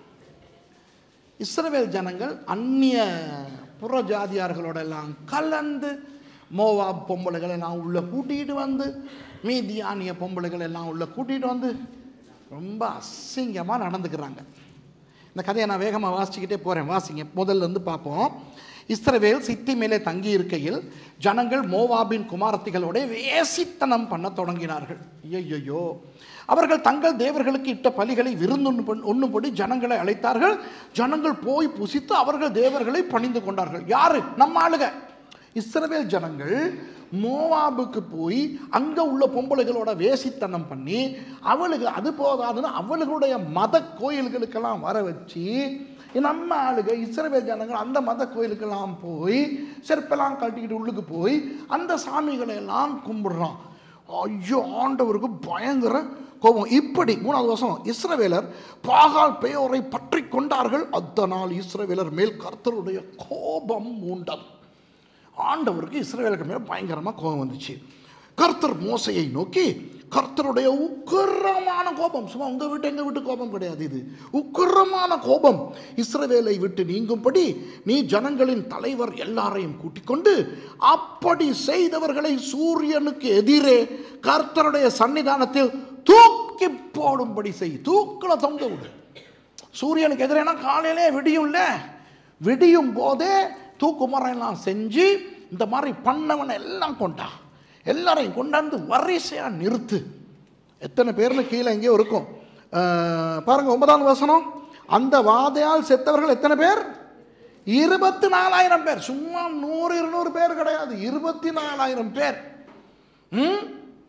[SPEAKER 1] இஸ்ரவேல் ஜனங்கள் அந்நிய புற ஜாதியார்களோட எல்லாம் கலந்து மோவாப் பொம்பளைகள் எல்லாம் உள்ள கூட்டிகிட்டு வந்து மீதியானிய பொம்பளைகள் எல்லாம் உள்ள கூட்டிகிட்டு வந்து ரொம்ப அசிங்கமாக நடந்துக்கிறாங்க இந்த கதையை நான் வேகமாக வாசிச்சுக்கிட்டே போகிறேன் வாசிங்க முதல்ல இருந்து பார்ப்போம் இஸ்ரவேல் சித்தி மேலே தங்கி இருக்கையில் ஜனங்கள் மோவாபின் குமாரத்திகளோட வேசித்தனம் பண்ண தொடங்கினார்கள் ஐயையோ அவர்கள் தங்கள் தேவர்களுக்கு இட்ட பலிகளை விருந்துண்ணு பண்- உண்ணும்படி ஜனங்களை அழைத்தார்கள் ஜனங்கள் போய் புசித்து அவர்கள் தேவர்களை பணிந்து கொண்டார்கள் யாரு நம்ம ஆளுக இஸ்ரவேல் ஜனங்கள் மோவாபுக்கு போய் அங்கே உள்ள பொம்பளைகளோட வேசித்தனம் பண்ணி அவளுக்கு அது போதாதுன்னு அவளுடைய மத கோயில்களுக்கெல்லாம் வர வச்சு நம்ம ஆளுக இஸ்ரவேல் ஜனங்கள் அந்த மத கோயிலுக்கெல்லாம் போய் செருப்பெல்லாம் கட்டிக்கிட்டு உள்ளுக்கு போய் அந்த சாமிகளை எல்லாம் கும்பிடுறான் ஐயோ ஆண்டவருக்கு பயங்கர கோபம் இப்படி மூணாவது வருஷம் இஸ்ரவேலர் பாகால் பெயோரை பற்றி கொண்டார்கள் அதனால் இஸ்ரவேலர் மேல் கர்த்தருடைய கோபம் மூண்டது ஆண்டவருக்கு இஸ்ரவேலுக்கு மேலே பயங்கரமாக கோபம் வந்துச்சு கர்த்தர் மோசையை நோக்கி கர்த்தருடைய உக்கிரமான கோபம் சும்மா உங்கள் வீட்டு எங்கள் வீட்டு கோபம் கிடையாது இது உக்கிரமான கோபம் இஸ்ரவேலை விட்டு நீங்கும்படி நீ ஜனங்களின் தலைவர் எல்லாரையும் கூட்டிக் கொண்டு அப்படி செய்தவர்களை சூரியனுக்கு எதிரே கர்த்தருடைய சன்னிதானத்தில் தூக்கி போடும்படி செய் தூக்கில் தொங்க விடு சூரியனுக்கு எதிரேனா காலையிலே விடியும்ல விடியும் போதே தூக்குமரம் எல்லாம் செஞ்சு இந்த மாதிரி பண்ணவனை எல்லாம் கொண்டா எல்லாரையும் கொண்டாந்து வரிசையாக நிறுத்து எத்தனை பேர்னு கீழே எங்கேயோ இருக்கும் அஹ், பாருங்க ஒன்பதாம் வசனம் அந்த வாதையால் செத்தவர்கள் எத்தனை பேர் இருபத்தி நாலாயிரம் பேர் சும்மா நூறு இருநூறு பேர் கிடையாது இருபத்தி நாலாயிரம் பேர் ம்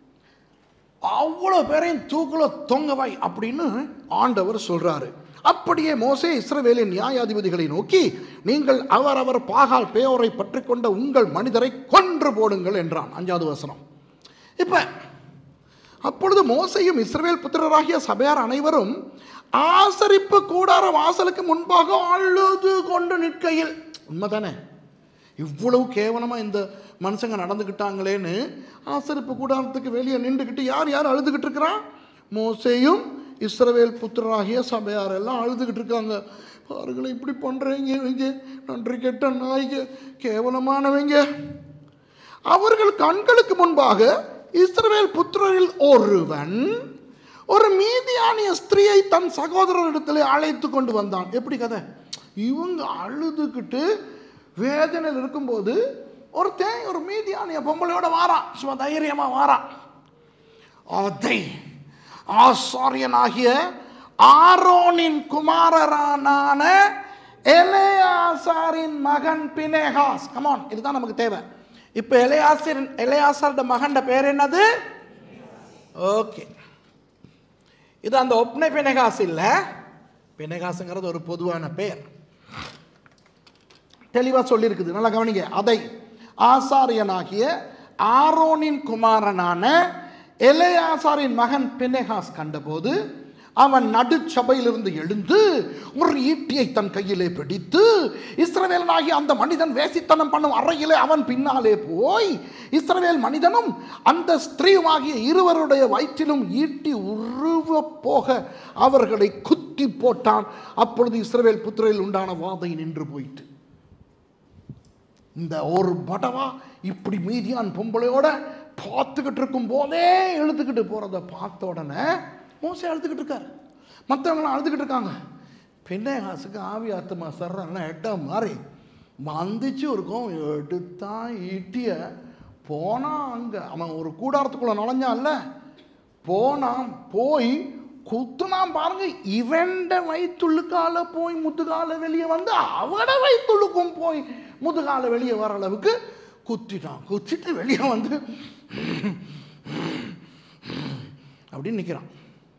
[SPEAKER 1] அவ்வளோ பேரையும் தூக்குல தொங்கவாய் அப்படின்னு ஆண்டவர் சொல்றாரு அப்படியே மோசே இஸ்ரவேலின் நியாயாதிபதிகளை நோக்கி நீங்கள் அவரவர் பாகால் பேயோரை பற்றி கொண்ட உங்கள் மனிதரை கொன்று போடுங்கள் என்றான் அஞ்சாவது வசனம் இப்போ அப்பொழுது மோசையும் இஸ்ரவேல் புத்திரராகிய சபையார் அனைவரும் ஆசரிப்பு கூடார வாசலுக்கு முன்பாக அழுது கொண்டு நிற்கையில் உண்மைதானே இவ்வளவு கேவலமாக இந்த மனுஷங்க நடந்துக்கிட்டாங்களேன்னு ஆசரிப்பு கூடாரத்துக்கு வெளியே நின்றுக்கிட்டு யார் யார் அழுதுகிட்டு இருக்கிறா மோசேயும் இஸ்ரவேல் புத்திரராகிய சபையார் எல்லாம் அழுதுகிட்டு இருக்காங்க பாருங்களேன் இப்படி பண்ணுறீங்க இவங்க நன்றி கெட்ட நாய்ங்க கேவலமானவங்க அவர்கள் கண்களுக்கு முன்பாக இஸ்ரவேல் புத்திரரில் ஒருவன் ஒரு மீதியானிய ஸ்திரீயை தன் சகோதரரிடத்தில் அழைத்து கொண்டு வந்தான் எப்படி கதை இவங்க அழுதுகிட்டு வேதனையில் இருக்கும்போது ஒருத்தன் ஒரு மீதியானிய பொம்பளையோட வாரான் சும்மா தைரியமாக வாரான் அதை ஆசாரியனாகிய ஆரோனின் குமாரரான எலேயாசாரின் மகன் பினேகாஸ் கமான் இதுதான் நமக்கு தேவை இப்போ எலையாசிரின் எலையாசாரோட மகன்ட பேர் என்னது ஓகே இது அந்த ஒப்னை பினேகாஸ் இல்லை பினேகாசுங்கிறது ஒரு பொதுவான பேர் தெளிவாக சொல்லியிருக்குது நல்லா கவனிங்க அதை ஆசாரியனாகிய ஆரோனின் குமாரனான எலையாசாரின் மகன் பினேகாஸ் கண்டபோது அவன் நடுச்சபையிலிருந்து எழுந்து ஒரு ஈட்டியை தன் கையிலே பிடித்து இஸ்ரவேலனாகிய அந்த மனிதன் வேசித்தனம் பண்ணும் அறையிலே அவன் பின்னாலே போய் இஸ்ரவேல் மனிதனும் அந்த ஸ்திரீயுமாகிய இருவருடைய வயிற்றிலும் ஈட்டி உருவ போக அவர்களை குத்தி போட்டான் அப்பொழுது இஸ்ரவேல் புத்திரையில் உண்டான வாதை நின்று போயிட்டு இந்த ஒரு படவா இப்படி மீதியான் பொம்பளையோட பார்த்துக்கிட்டு இருக்கும் போதே எழுதுக்கிட்டு போகிறத பார்த்த உடனே மோசை அழுதுகிட்டு இருக்காரு மற்றவங்களாம் அழுதுகிட்டு இருக்காங்க பின்னேகாசுக்கு ஆவி ஆத்மா சர்றன்னா எட்ட மாதிரி வந்துச்சு இருக்கும் எடுத்தான் ஈட்டிய போனான் அங்கே அவன் ஒரு கூடாரத்துக்குள்ளே நுழைஞ்சான்ல போனான் போய் குத்துனான் பாருங்க இவன்ட வயிற்றுள்ளுக்கால போய் முதுகால வெளியே வந்து அவட வயிற்றுள்ளுக்கும் போய் முதுகால வெளியே வர அளவுக்கு குத்திட்டான் குத்திட்டு வெளியே வந்து அப்படின்னு நிற்கிறான்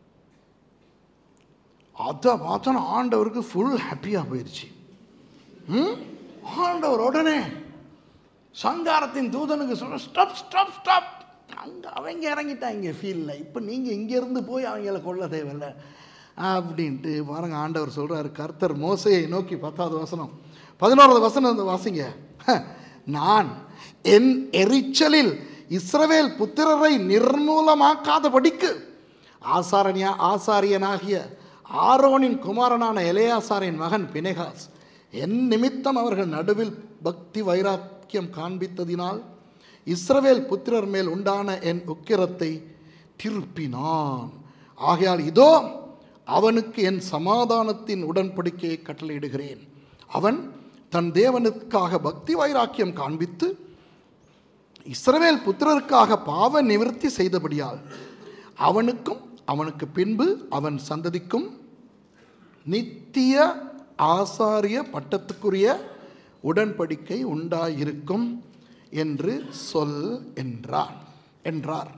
[SPEAKER 1] அதை பார்த்தோன்னா ஆண்டவருக்கு ஃபுல் ஹாப்பியாக போயிடுச்சு ம்? ஆண்டவர் உடனே சங்காரத்தின் தூதனுக்கு சொல்ல ஸ்டாப் ஸ்டாப் ஸ்டாப் அங்கே அவங்க இறங்கிட்டாங்க ஃபீல்டில் இப்போ நீங்கள் இங்கேருந்து போய் அவங்கள கொல்ல தேவையில்ல அப்படின்ட்டு பாருங்க ஆண்டவர் சொல்கிறார் கர்த்தர் மோசையை நோக்கி பத்தாவது வசனம் பதினோராவது வசனம் வந்து வாசிங்க "ஹ, நான் என் எரிச்சலில் இஸ்ரவேல் புத்திரரை நிர்மூலமாக்காதபடிக்கு ஆசாரணியா ஆசாரியனாகிய ஆரோனின் குமாரனான எலையாசாரின் மகன் பினெகாஸ் என் நிமித்தம் அவர்கள் நடுவில் பக்தி வைராக்கியம் காண்பித்ததினால் இஸ்ரவேல் புத்திரர் மேல் உண்டான என் உக்கிரத்தை திருப்பினான் ஆகையால் இதோ அவனுக்கு என் சமாதானத்தின் உடன்படிக்கையை கட்டளையிடுகிறேன் அவன் தன் தேவனுக்காக பக்தி வைராக்கியம் காண்பித்து இஸ்ரவேல் புத்திரருக்காக பாவ நிவர்த்தி செய்தபடியால் அவனுக்கும் அவனுக்கு பின்பு அவன் சந்ததிக்கும் நித்திய ஆசாரிய பட்டத்துக்குரிய உடன்படிக்கை உண்டாயிருக்கும் என்று சொல் என்றார் என்றார்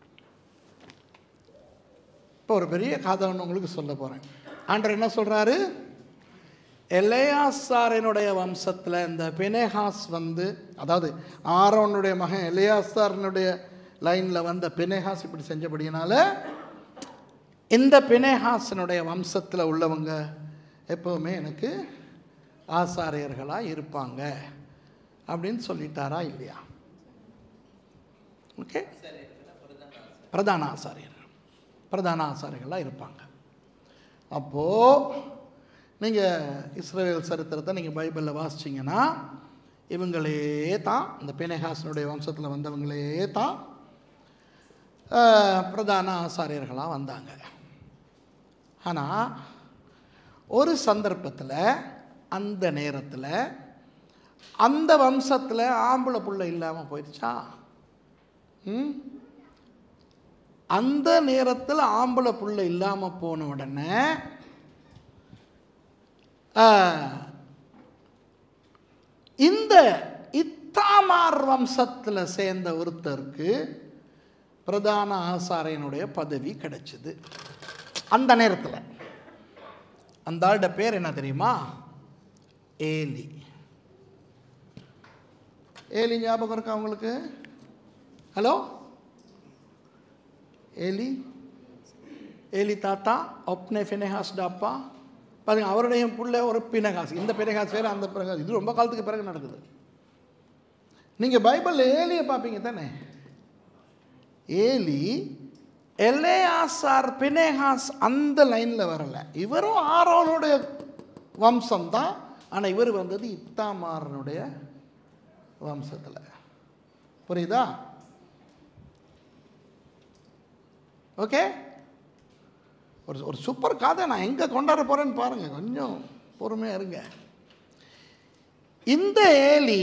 [SPEAKER 1] இப்போ ஒரு பெரிய காதலன் உங்களுக்கு சொல்ல போகிறேன் ஆண்டர் என்ன சொல்கிறாரு எலையாசாரனுடைய வம்சத்தில் இந்த பினேகாஸ் வந்து அதாவது ஆரோனுடைய மகன் எலையாசாரனுடைய லைனில் வந்த பினேகாஸ் இப்படி செஞ்சபடியினால இந்த பினேகாசனுடைய வம்சத்தில் உள்ளவங்க எப்போவுமே எனக்கு ஆசாரியர்களாக இருப்பாங்க அப்படின்னு சொல்லிட்டாரா இல்லையா ஓகே பிரதான ஆசாரியர் பிரதான ஆசாரியர்களாக இருப்பாங்க அப்போது நீங்கள் இஸ்ரேல் சரித்திரத்தை நீங்கள் பைபிளில் வாசிச்சிங்கன்னா இவங்களே தான் இந்த பினேகாசனுடைய வம்சத்தில் வந்தவங்களே தான் அஹ், பிரதான ஆசாரியர்களாக வந்தாங்க ஆனால் ஒரு சந்தர்ப்பத்தில் அந்த நேரத்தில் அந்த வம்சத்தில் ஆம்பளை புள்ள இல்லாமல் போயிடுச்சா ம் அந்த நேரத்தில் ஆம்பளை புள்ள இல்லாமல் போன உடனே ஆஹ், இந்த இத்தாமார் வம்சத்தில் சேர்ந்த ஒருத்தருக்கு பிரதான ஆசாரியனுடைய பதவி கிடைச்சிது அந்த நேரத்தில் அந்த ஆளுட பேர் என்ன தெரியுமா ஏலி ஏலி ஞாபகம் இருக்கா உங்களுக்கு ஹலோ ஏலி ஏலி தாத்தா ஒப்னே ஃபினேஹாஸ் டாப்பா பாருங்க அவருடைய புள்ள ஒரு பினகாஸ் இந்த பினகாஸ் வேறு அந்த பினகாஸ் இது ரொம்ப காலத்துக்கு பிறகு நடக்குது நீங்கள் பைபிளில் ஏலியை பார்ப்பீங்க தானே ஏலி எல்லேயாசார் பினேகாஸ் அந்த லைனில் வரல இவரும் ஆரோனுடைய வம்சம் தான் ஆனால் இவர் வந்தது இத்தாமாரனுடைய வம்சத்தில் புரியுதா ஓகே ஒரு ஒரு சூப்பர் கதை நான் எங்கே கொண்டாட போகிறேன்னு பாருங்கள் கொஞ்சம் பொறுமையாக இருங்க இந்த ஏலி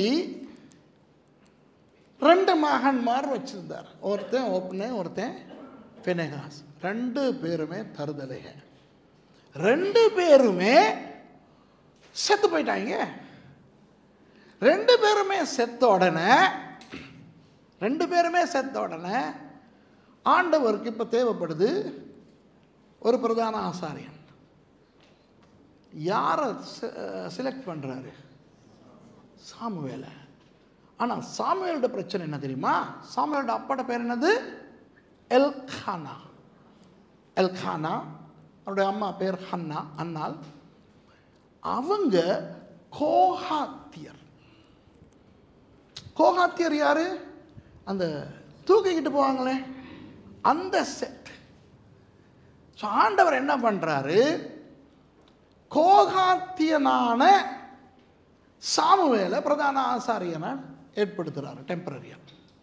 [SPEAKER 1] ரெண்டு மகன்மார் வச்சிருந்தார் ஒருத்தன் ஒப்னே ஒருத்தன் பினகாஸ் ரெண்டு பேருமே தருதலைக ரெண்டு பேருமே செத்து போயிட்டாங்க ரெண்டு பேருமே செத்த உடனே ரெண்டு பேருமே செத்த உடனே ஆண்டவருக்கு இப்போ தேவைப்படுது ஒரு பிரதான ஆசாரியன் யாரை செலக்ட் பண்ணுறாரு சாமுவேலை ஆனால் சாமுவேலோட பிரச்சனை என்ன தெரியுமா சாமுவேலோட அப்பாட பேர் என்னது எல்கானா எல்கானா அவருடைய அம்மா பேர் ஹன்னா அன்னாள் அவங்க கோஹாத்தியர் கோஹாத்தியர் யாரு அந்த தூக்கிக்கிட்டு போவாங்களே அந்த செட் ஸோ ஆண்டவர் என்ன பண்ணுறாரு கோகாத்தியனான சாமுவேலை பிரதான ஆசாரியனை ஏற்படுத்துகிறார் டெம்பரரியா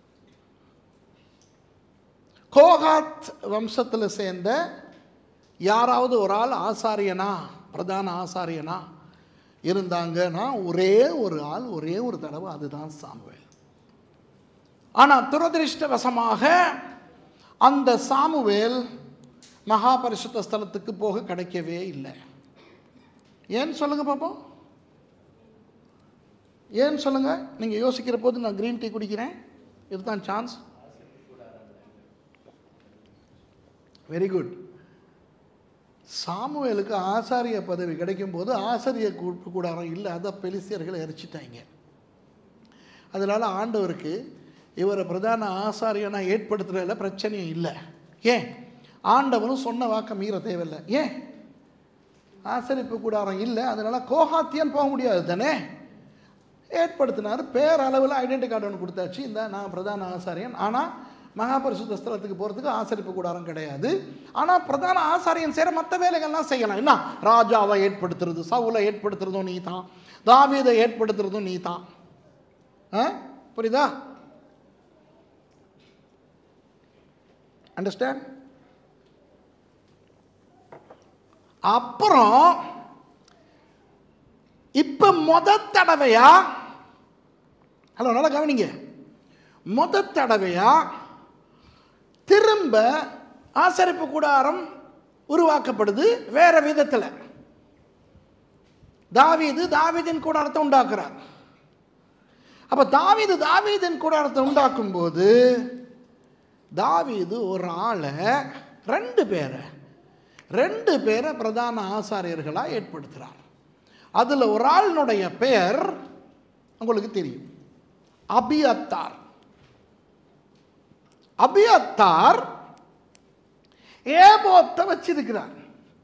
[SPEAKER 1] கோகாத் வம்சத்தில் சேர்ந்த யாராவது ஒரு ஆள் ஆசாரியனா பிரதான ஆசாரியனா இருந்தாங்கன்னா ஒரே ஒரு ஆள் ஒரே ஒரு தடவை அதுதான் சாமுவேல் ஆனால் துரதிருஷ்டவசமாக அந்த சாமுவேல் மகாபரிசுத்த ஸ்தலத்துக்கு போக கிடைக்கவே இல்லை ஏன்னு சொல்லுங்க பாப்போம் ஏன்னு சொல்லுங்க நீங்கள் யோசிக்கிற போது நான் க்ரீன் டீ குடிக்கிறேன் இதுதான் சான்ஸ் வெரி குட் சாமுவேலுக்கு ஆசாரிய பதவி கிடைக்கும் போது ஆசாரிய கூட்டு கூடாரம் இல்லை அதை பெலிசியர்களை எரிச்சிட்டாங்க அதனால் ஆண்டவருக்கு இவரை பிரதான ஆசாரியனா ஏற்படுத்துறதுல பிரச்சனையும் இல்லை ஏன் ஆண்டவனும் சொன்ன வாக்க மீற தேவையில்லை ஏன் ஆசரிப்பு கூடாரம் இல்லை அதனால கோஹாத்தியன் போக முடியாது தானே ஏற்படுத்தினார் பேரளவில் ஐடென்டி கார்டு ஒன்று கொடுத்தாச்சு இந்த நான் பிரதான ஆசாரியன் ஆனால் மகாபரிசுத்த ஸ்தலத்துக்கு போகிறதுக்கு ஆசரிப்பு கூடாரம் கிடையாது ஆனால் பிரதான ஆசாரியன் செய்கிற மற்ற வேலைகள்லாம் செய்யலாம் என்ன ராஜாவை ஏற்படுத்துறது சவுலை ஏற்படுத்துறதும் நீ தான் தாவீதை ஏற்படுத்துறதும் நீ தான் ஆ புரியுதா அண்டர்ஸ்டாண்ட் அப்புறம் இப்ப முத தடவையா ஹலோ நல்லா கவனிங்க முத தடவையா திரும்ப ஆசரிப்பு கூடாரம் உருவாக்கப்படுது வேற விதத்தில் தாவீது தாவீதின் கூடாரத்தை உண்டாக்குறார் அப்ப தாவீது தாவீதின் கூடாரத்தை உண்டாக்கும் போது தாவீது ஒரு ஆளை ரெண்டு பேரை ரெண்டு பேரை பிரதான ஆசாரியர்களாக ஏற்படுத்துகிறார் அதில் ஒரு ஆளினுடைய பெயர் உங்களுக்கு தெரியும் அபியத்தார் அபியத்தார் ஏபோத்தை வச்சிருக்கிறார்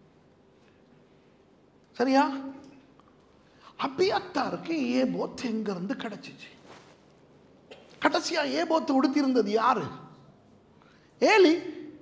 [SPEAKER 1] சரியா அபியத்தாருக்கு ஏபோத் எங்கிருந்து கிடைச்சிச்சு கடைசியா ஏபோத்து உடுத்திருந்தது யாரு ஏலி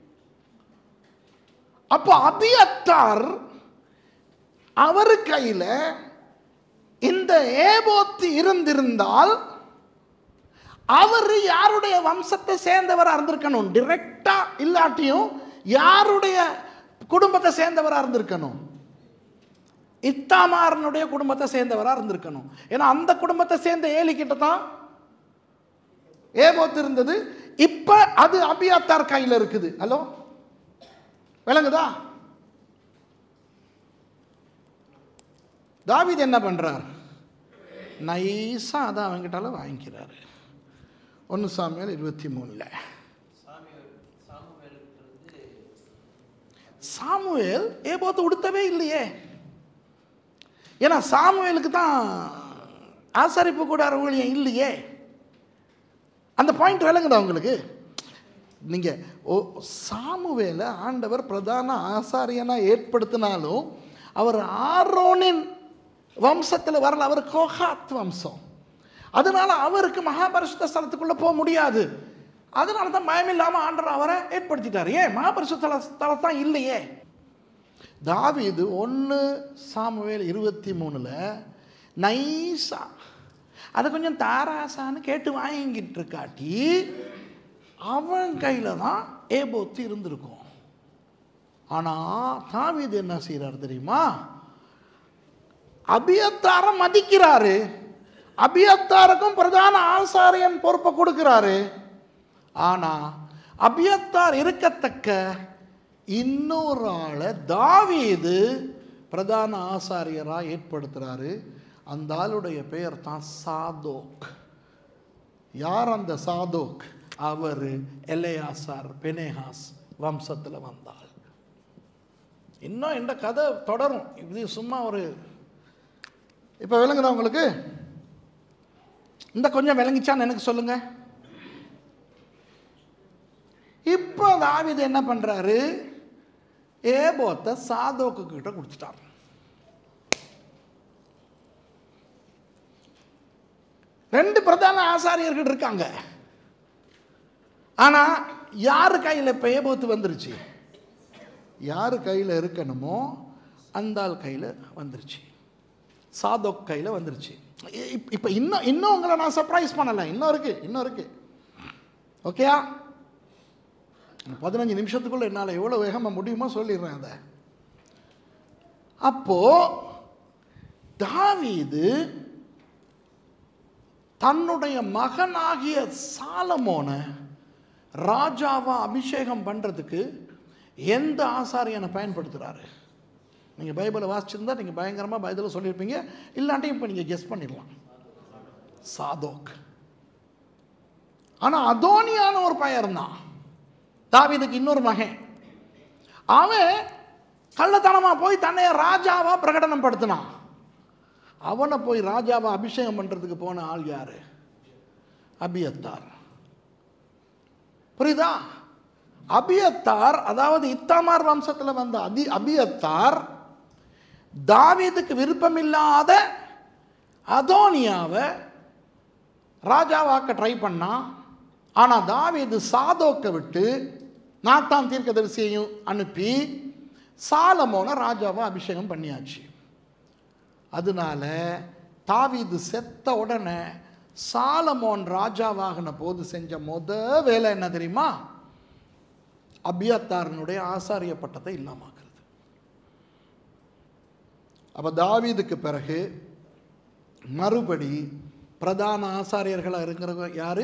[SPEAKER 1] அப்போ அபியத்தார் அவர் கையில இந்த ஏபோத்து இருந்திருந்தால் அவர் யாருடைய வம்சத்தை சேர்ந்தவராக இருந்திருக்கணும் டிரெக்டா இல்லாட்டியும் யாருடைய குடும்பத்தை சேர்ந்தவராக இருந்திருக்கணும் இத்தாமாரனுடைய குடும்பத்தை சேர்ந்தவராக இருந்திருக்கணும் ஏன்னா அந்த குடும்பத்தை சேர்ந்த ஏலி கிட்ட தான் ஏபோத்து இருந்தது இப்ப அது அபியாத்தார் கையில் இருக்குது ஹலோ விளங்குதா தாவீது என்ன பண்றார் நைஸா அதை அவங்கிட்டால வாங்கிக்கிறாரு ஒன்று சாமியால் இருபத்தி மூணுல சாமுவேல் ஏபோத்து உடுத்தவே இல்லையே ஏன்னா சாமுவேலுக்கு தான் ஆசரிப்பு கூடார ஊழியம் இல்லையே அந்த பாயிண்ட் விளங்குதா உங்களுக்கு நீங்கள் ஓ சாமுவேலை ஆண்டவர் பிரதான ஆசாரியனாக ஏற்படுத்தினாலும் அவர் ஆரோனின் வம்சத்தில் வரல அவர் கோஹாத் வம்சம் அதனால அவருக்கு மகாபரிசுத்த ஸ்தலத்துக்குள்ளே போக முடியாது அதனால தான் பயமில்லாமல் ஆண்டவர் அவரை ஏற்படுத்திட்டார் ஏன் மகாபரிசுத்த ஸ்தல ஸ்தலம் தான் இல்லையே தாவீது ஒன்று சாமுவேல் இருபத்தி மூணில் நைஸா அதை கொஞ்சம் தாராசான்னு கேட்டு வாங்கிட்டு இருக்காட்டி அவன் கையில் தான் ஏபோத்து இருந்திருக்கும் ஆனால் தாவீது என்ன செய்கிறார் தெரியுமா அபியத்தாரை மதிக்கிறாரு அபியத்தாருக்கும் பிரதான ஆசாரியன் பொறுப்பை கொடுக்கிறாரு ஆனால் அபியத்தார் இருக்கத்தக்க இன்னொரு ஆளை தாவீது பிரதான ஆசாரியராக ஏற்படுத்துகிறாரு அந்த ஆளுடைய பெயர் தான் சாதோக் யார் அந்த சாதோக் அவர் எல்லையாசார் பெனேஹாஸ் வம்சத்தில் வந்தாள் இன்னும் இந்த கதை தொடரும் இது சும்மா ஒரு இப்போ விளங்குதா உங்களுக்கு இந்த கொஞ்சம் விளங்கிச்சான்னு எனக்கு சொல்லுங்க இப்போ தாவீது என்ன பண்றாரு ஏபோத்தை சாதோக்கு கிட்ட கொடுத்துட்டார் ரெண்டு பிரதான ஆசாரியர்கள் இருக்காங்க ஆனா யார் கையில் இப்போ ஏபோத்து வந்துருச்சு யார் கையில் இருக்கணுமோ அந்த ஆள் கையில் வந்துருச்சு சாதோக் கையில் வந்துருச்சு இப்- இப்போ இன்னும் இன்னும் உங்களை நான் சர்ப்ரைஸ் பண்ணலை இன்னும் இருக்கு இன்னும் இருக்கு ஓகேயா பதினஞ்சு நிமிஷத்துக்குள்ள என்னால் எவ்வளோ வேகமாக முடியுமோ சொல்லிடுறேன் அதை அப்போ தாவீது தன்னுடைய மகனாகிய சாலமோனை ராஜாவா அபிஷேகம் பண்ணுறதுக்கு எந்த ஆசாரியனை பயன்படுத்துகிறாரு நீங்கள் பைபிளை வாசிச்சிருந்தா நீங்கள் பயங்கரமாக பைபிளை சொல்லியிருப்பீங்க இல்லாட்டி இப்போ நீங்கள் கெஸ் பண்ணிடலாம் சாதோக் ஆனால் அதோனியான ஒரு பையன் இருந்தான் தாவீதுக்கு இன்னொரு மகன் அவன் கள்ளத்தனமாக போய் தன்னை ராஜாவா பிரகடனம் படுத்தினான் அவனை போய் ராஜாவா அபிஷேகம் பண்ணுறதுக்கு போன ஆள் யாரு அபியத்தார் புரியுதா அபியத்தார் அதாவது இத்தாமார் வம்சத்தில் வந்த அதி அபியத்தார் தாவீதுக்கு விருப்பமில்லாத அதோனியாவை ராஜாவாக்க ட்ரை பண்ணான் ஆனால் தாவீது சாதோக்கை விட்டு நாத்தான் தீர்க்கதரிசியையும் அனுப்பி சாலமோனை ராஜாவை அபிஷேகம் பண்ணியாச்சு அதனால தாவீது செத்த உடனே சாலமோன் ராஜாவாகின போது செஞ்ச முத வேலை என்ன தெரியுமா அபியத்தாரனுடைய ஆசாரிய பட்டத்தை இல்லாமாக்குறது அப்ப தாவீதுக்கு பிறகு மறுபடி பிரதான ஆசாரியர்களாக இருக்கிறவங்க யாரு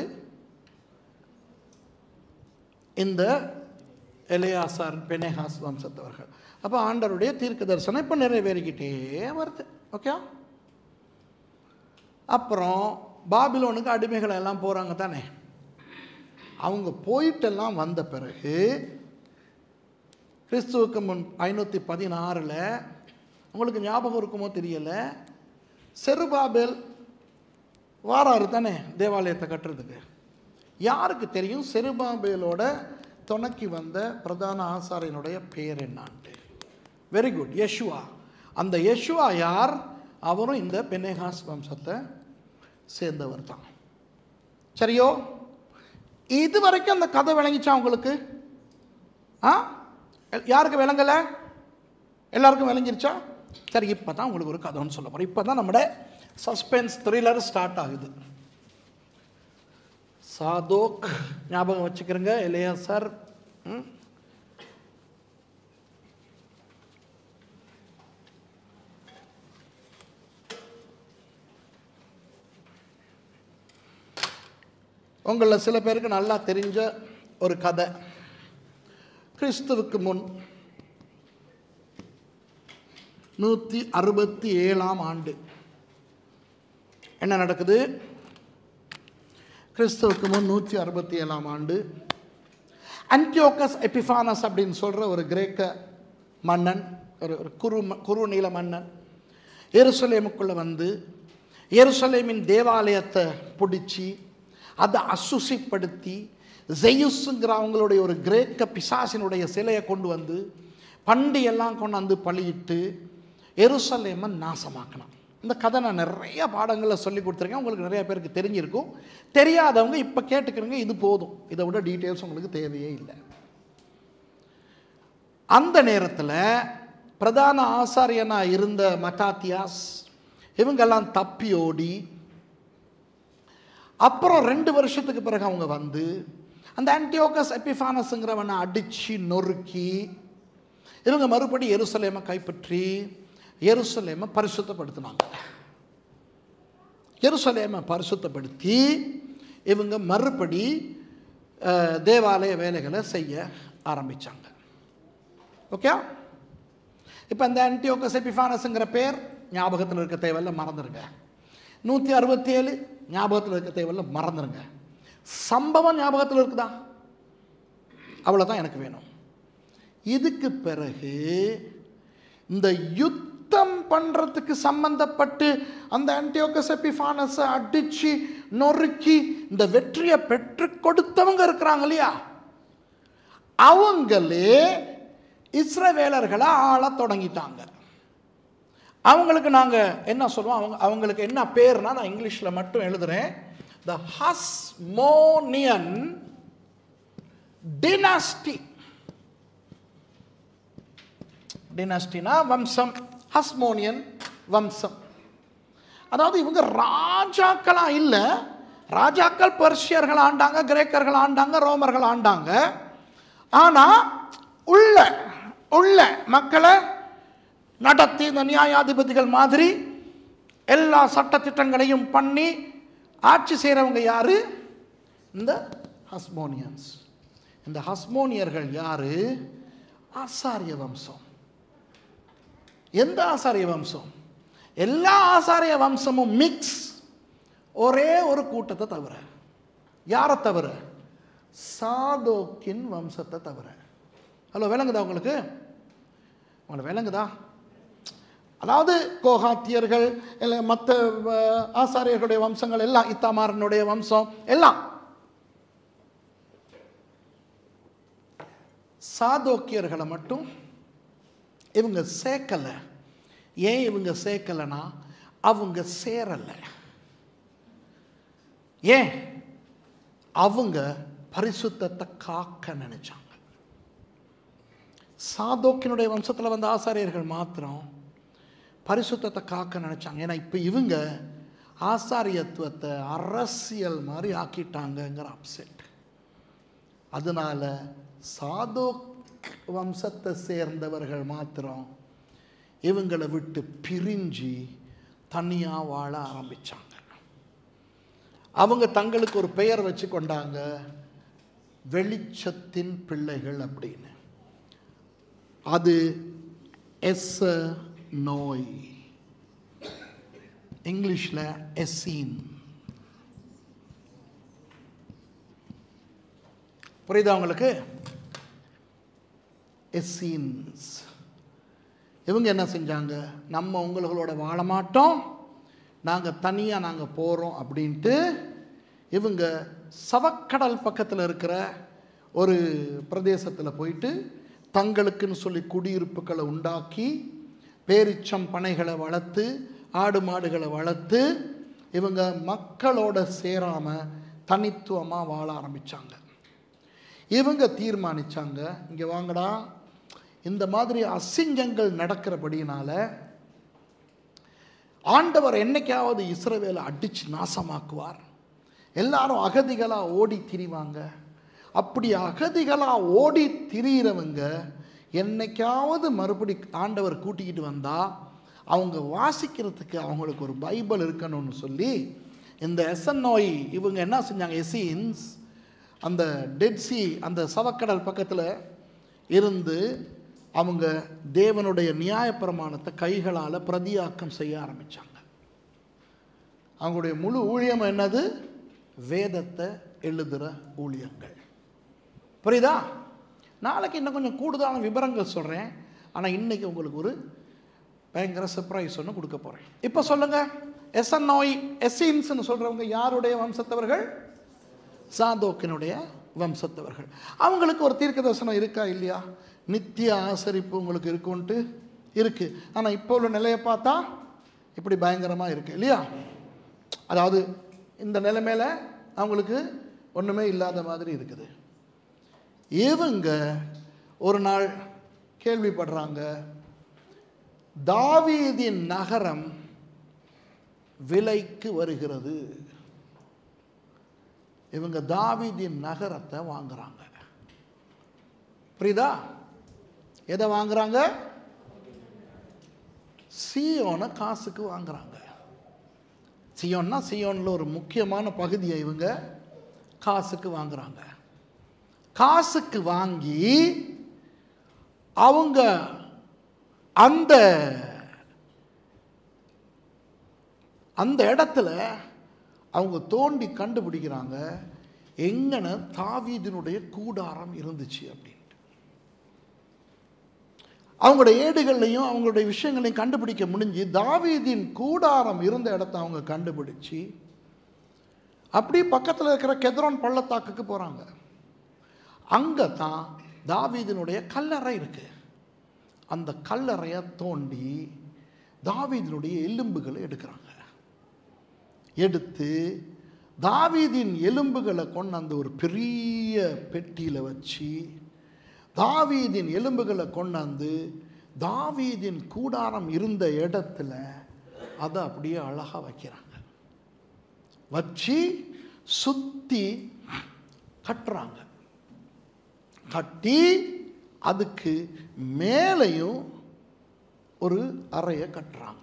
[SPEAKER 1] இந்த எலையாசார் பெனேஹாஸ் வம்சத்தவர்கள் அப்போ ஆண்டருடைய தீர்க்க தரிசனம் இப்போ நிறைவேறிக்கிட்டே வருது ஓகே அப்புறம் பாபிலோனுக்கு அடிமைகள் எல்லாம் போகிறாங்க தானே அவங்க போயிட்டெல்லாம் வந்த பிறகு கிறிஸ்துவுக்கு முன் ஐநூற்றி பதினாறில் உங்களுக்கு ஞாபகம் இருக்குமோ தெரியல செருபாபேல் வாராரு தானே தேவாலயத்தை கட்டுறதுக்கு யாருக்கு தெரியும் செருபாபேலோட துணைக்கு வந்த பிரதான ஆசாரியனுடைய பேர் என்னான்ட்டு வெரி குட் யெஷுவா அந்த யெஷுவா யார் அவரும் இந்த பெனேகாஸ் வம்சத்தை சேர்ந்தவர் தான் சரியோ இது வரைக்கும் அந்த கதை விளங்கிச்சா உங்களுக்கு ஆ எல்- யாருக்கு விளங்கலை எல்லாருக்கும் விளங்கிருச்சா சரி இப்போ தான் உங்களுக்கு ஒரு கதைன்னு சொல்ல போகிறேன் இப்போ தான் நம்மட சஸ்பென்ஸ் த்ரில்லர் ஸ்டார்ட் ஆகுது சாதோக் ஞாபகம் வச்சுக்கிறங்க இல்லையா சார் ம் உங்களில் சில பேருக்கு நல்லா தெரிஞ்ச ஒரு கதை கிறிஸ்துவுக்கு முன் நூற்றி அறுபத்தி ஏழாம் ஆண்டு என்ன நடக்குது கிறிஸ்துவுக்கு முன் நூற்றி அறுபத்தி ஏழாம் ஆண்டு அன்டியோக்கஸ் எபிஃபானஸ் அப்படின்னு சொல்கிற ஒரு கிரேக்க மன்னன் ஒரு ஒரு குரு ம- குறுநீல மன்னன் எருசலேமுக்குள்ளே வந்து எருசலேமின் தேவாலயத்தை பிடிச்சி அதை அசுசிப்படுத்தி ஜெயுஸுங்கிற அவங்களுடைய ஒரு கிரேக்க பிசாசினுடைய சிலையை கொண்டு வந்து பண்டி எல்லாம் கொண்டாந்து பலியிட்டு எருசலேமை நாசமாக்கினான் இந்த கதை நான் நிறைய பாடங்களில் சொல்லி கொடுத்துருக்கேன் உங்களுக்கு நிறைய பேருக்கு தெரிஞ்சிருக்கும் தெரியாதவங்க இப்போ கேட்டுக்கிறீங்க இது போதும் இதை விட டீட்டெயில்ஸ் உங்களுக்கு தேவையே இல்லை அந்த நேரத்தில் பிரதான ஆசாரியனாக இருந்த மட்டாத்தியாஸ் இவங்கெல்லாம் தப்பி ஓடி அப்புறம் ரெண்டு வருஷத்துக்கு பிறகு அவங்க வந்து அந்த ஆன்டியோகஸ் எபிஃபானஸுங்கிறவனை அடித்து நொறுக்கி இவங்க மறுபடி எருசலேமை கைப்பற்றி எருசலேமை பரிசுத்தப்படுத்தினாங்க எருசலேமை பரிசுத்தப்படுத்தி இவங்க மறுபடி அஹ், தேவாலய வேலைகளை செய்ய ஆரம்பித்தாங்க ஓகே இப்போ இந்த ஆன்டியோகஸ் எபிஃபானஸுங்கிற பேர் ஞாபகத்தில் இருக்க தேவையில்ல மறந்துடுங்க நூற்றி அறுபத்தி ஏழு ஞாபகத்தில் இருக்க தேவையில்ல மறந்துடுங்க சம்பவம் ஞாபகத்தில் இருக்குதா அவ்வளோதான் எனக்கு வேணும் இதுக்கு பிறகு இந்த யுத்தம் பண்ணுறதுக்கு சம்பந்தப்பட்டு அந்த ஆன்டியோகஸ் எபிஃபானஸை அடித்து நொறுக்கி இந்த வெற்றியை பெற்று கொடுத்தவங்க இருக்கிறாங்க இல்லையா அவங்களே இஸ்ரவேலர்களை ஆளத் தொடங்கிட்டாங்க அவங்களுக்கு நாங்கள் என்ன சொல்லுவோம் அவங்க அவங்களுக்கு என்ன பேர்னா நான் இங்கிலீஷில் மட்டும் எழுதுறேன் த ஹஸ்மோனியன் டினாஸ்டி டினாஸ்டினா வம்சம் ஹஸ்மோனியன் வம்சம் அதாவது இவங்க ராஜாக்களா இல்லை ராஜாக்கள் பர்ஷியர்கள் ஆண்டாங்க கிரேக்கர்கள் ஆண்டாங்க ரோமர்கள் ஆண்டாங்க ஆனால் உள்ள உள்ள மக்களை நடத்தி இந்த நியாயாதிபதிகள் மாதிரி எல்லா சட்டத்திட்டங்களையும் பண்ணி ஆட்சி செய்கிறவங்க யாரு இந்த ஹஸ்மோனியன்ஸ் இந்த ஹஸ்மோனியர்கள் யாரு ஆசாரிய வம்சம் எந்த ஆசாரிய வம்சம் எல்லா ஆசாரிய வம்சமும் மிக்ஸ் ஒரே ஒரு கூட்டத்தை தவிர யாரை தவிர சாதோக்கின் வம்சத்தை தவிர ஹலோ விளங்குதா உங்களுக்கு உங்களுக்கு விளங்குதா அதாவது கோகாத்தியர்கள் இல்லை மற்ற ஆசாரியர்களுடைய வம்சங்கள் எல்லாம் இத்தாமாரனுடைய வம்சம் எல்லாம் சாதோக்கியர்களை மட்டும் இவங்க சேர்க்கலை ஏன் இவங்க சேர்க்கலைன்னா அவங்க சேரலை ஏன் அவங்க பரிசுத்தத்தை காக்க நினைச்சாங்க சாதோக்கினுடைய வம்சத்தில் வந்த ஆசாரியர்கள் மாத்திரம் பரிசுத்தத்தை காக்க நினைச்சாங்க ஏன்னா இப்போ இவங்க ஆசாரியத்துவத்தை அரசியல் மாதிரி ஆக்கிட்டாங்கங்கிற அப்செட் அதனால சாதோக் வம்சத்தை சேர்ந்தவர்கள் மாத்திரம் இவங்களை விட்டு பிரிஞ்சு தனியாக வாழ ஆரம்பிச்சாங்க அவங்க தங்களுக்கு ஒரு பெயர் வச்சு கொண்டாங்க வெளிச்சத்தின் பிள்ளைகள் அப்படின்னு அது எஸ் நோய் இங்கிலீஷில் எஸ்ஸீன் புரியுதா உங்களுக்கு எஸ்ஸீன்ஸ் இவங்க என்ன செஞ்சாங்க நம்ம உங்களோட வாழ மாட்டோம் நாங்கள் தனியாக நாங்கள் போகிறோம் அப்படின்ட்டு இவங்க சவக்கடல் பக்கத்தில் இருக்கிற ஒரு பிரதேசத்தில் போயிட்டு தங்களுக்குன்னு சொல்லி குடியிருப்புகளை உண்டாக்கி பேரிச்சம் பனைகளை வளர்த்து ஆடு மாடுகளை வளர்த்து இவங்க மக்களோட சேராமல் தனித்துவமாக வாழ ஆரம்பித்தாங்க இவங்க தீர்மானிச்சாங்க இங்கே வாங்கடா இந்த மாதிரி அசிங்கங்கள் நடக்கிறபடியினால ஆண்டவர் என்னைக்காவது இஸ்ரவேலை அடித்து நாசமாக்குவார் எல்லாரும் அகதிகளாக ஓடி திரிவாங்க அப்படி அகதிகளாக ஓடி திரியிறவங்க என்னைக்காவது மறுபடி ஆண்டவர் கூட்டிக்கிட்டு வந்தால் அவங்க வாசிக்கிறதுக்கு அவங்களுக்கு ஒரு பைபிள் இருக்கணும்னு சொல்லி இந்த எஸ்என்ஓய் இவங்க என்ன செஞ்சாங்க எசின்ஸ் அந்த டெட்சி அந்த சவக்கடல் பக்கத்தில் இருந்து அவங்க தேவனுடைய நியாயப்பிரமாணத்தை கைகளால் பிரதியாக்கம் செய்ய ஆரம்பித்தாங்க அவங்களுடைய முழு ஊழியம் என்னது வேதத்தை எழுதுகிற ஊழியங்கள் புரியுதா நாளைக்கு இன்னும் கொஞ்சம் கூடுதலான விவரங்கள் சொல்கிறேன் ஆனால் இன்னைக்கு உங்களுக்கு ஒரு பயங்கர சர்ப்ரைஸ் ஒன்று கொடுக்க போகிறேன் இப்போ சொல்லுங்கள் எஸ்என் நோய் எஸ்இன்ஸ்னு சொல்கிறவங்க யாருடைய வம்சத்தவர்கள் சாதோக்கினுடைய வம்சத்தவர்கள் அவங்களுக்கு ஒரு தீர்க்க தரிசனம் இருக்கா இல்லையா நித்திய ஆசரிப்பு உங்களுக்கு இருக்குன்ட்டு இருக்கு ஆனால் இப்போ உள்ள நிலையை பார்த்தா இப்படி பயங்கரமாக இருக்கு இல்லையா அதாவது இந்த நிலைமையில அவங்களுக்கு ஒன்றுமே இல்லாத மாதிரி இருக்குது இவங்க ஒரு நாள் கேள்விப்படுறாங்க தாவீதின் நகரம் விலைக்கு வருகிறது இவங்க தாவீதின் நகரத்தை வாங்குறாங்க புரியுதா எதை வாங்குறாங்க சியோனை காசுக்கு வாங்குறாங்க சியோன்னா சியோனில் ஒரு முக்கியமான பகுதியை இவங்க காசுக்கு வாங்குறாங்க காசுக்கு வாங்கி அவங்க அந்த அந்த இடத்துல அவங்க தோண்டி கண்டுபிடிக்கிறாங்க எங்கன தாவீதினுடைய கூடாரம் இருந்துச்சு அப்படின்ட்டு அவங்களோட ஏடுகள்லையும் அவங்களுடைய விஷயங்களையும் கண்டுபிடிக்க முடிஞ்சு தாவீதின் கூடாரம் இருந்த இடத்த அவங்க கண்டுபிடிச்சு அப்படி பக்கத்தில் இருக்கிற கெத்ரோன் பள்ளத்தாக்குக்கு போகிறாங்க அங்கே தான் தாவீதினுடைய கல்லறை இருக்கு அந்த கல்லறையை தோண்டி தாவீதினுடைய எலும்புகளை எடுக்கிறாங்க எடுத்து தாவீதின் எலும்புகளை கொண்டாந்து ஒரு பெரிய பெட்டியில் வச்சு தாவீதின் எலும்புகளை கொண்டாந்து தாவீதின் கூடாரம் இருந்த இடத்துல அதை அப்படியே அழகாக வைக்கிறாங்க வச்சு சுற்றி கட்டுறாங்க கட்டி அதுக்கு மேலேயும் ஒரு அறையை கட்டுறாங்க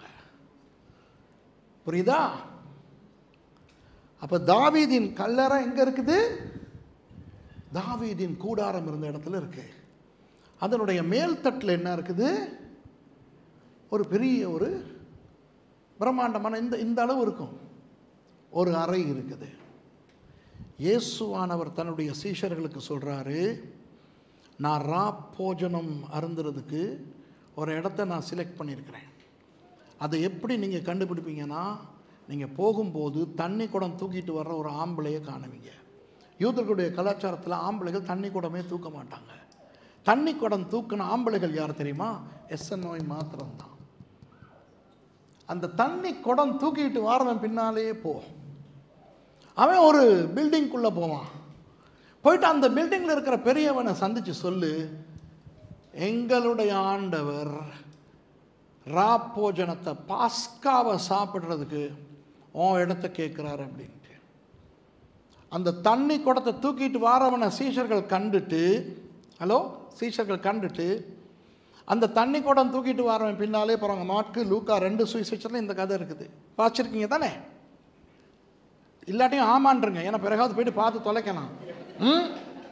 [SPEAKER 1] புரியுதா அப்போ தாவீதின் கல்லறை எங்கே இருக்குது தாவீதின் கூடாரம் இருந்த இடத்துல இருக்கு அதனுடைய மேல் தட்டில் என்ன இருக்குது ஒரு பெரிய ஒரு பிரம்மாண்டமான இந்த இந்த அளவு இருக்கும் ஒரு அறை இருக்குது இயேசுவானவர் தன்னுடைய சீஷர்களுக்கு சொல்கிறாரு நான் ரா போஜனம் அருந்துறதுக்கு ஒரு இடத்த நான் செலக்ட் பண்ணியிருக்கிறேன் அதை எப்படி நீங்கள் கண்டுபிடிப்பீங்கன்னா நீங்கள் போகும்போது தண்ணி குடம் தூக்கிட்டு வர்ற ஒரு ஆம்பளையை காணுவீங்க யூதர்களுடைய கலாச்சாரத்தில் ஆம்பளைகள் தண்ணி குடமே தூக்க மாட்டாங்க தண்ணி குடம் தூக்கின ஆம்பளைகள் யார் தெரியுமா எஸ்என் நோய் மாத்திரம்தான் அந்த தண்ணி குடம் தூக்கிட்டு வாரவன் பின்னாலேயே போ அவன் ஒரு பில்டிங்குள்ளே போவான் போயிட்டு அந்த பில்டிங்கில் இருக்கிற பெரியவனை சந்தித்து சொல்லு எங்களுடைய ஆண்டவர் ரா போஜனத்தை பாஸ்காவை சாப்பிட்றதுக்கு உன் இடத்த கேட்குறாரு அப்படின்ட்டு அந்த தண்ணி குடத்தை தூக்கிட்டு வாரவனை சீஷர்கள் கண்டுட்டு ஹலோ சீஷர்கள் கண்டுட்டு அந்த தண்ணி குடம் தூக்கிட்டு வரவன் பின்னாலே போகிறாங்க மாற்கு லூக்கா ரெண்டு சுவிசேஷத்தில் இந்த கதை இருக்குது பார்த்துருக்கீங்க தானே இல்லாட்டியும் ஆமான்றங்க ஏன்னா பிறகாவது போயிட்டு பார்த்து தொலைக்கலாம் ம்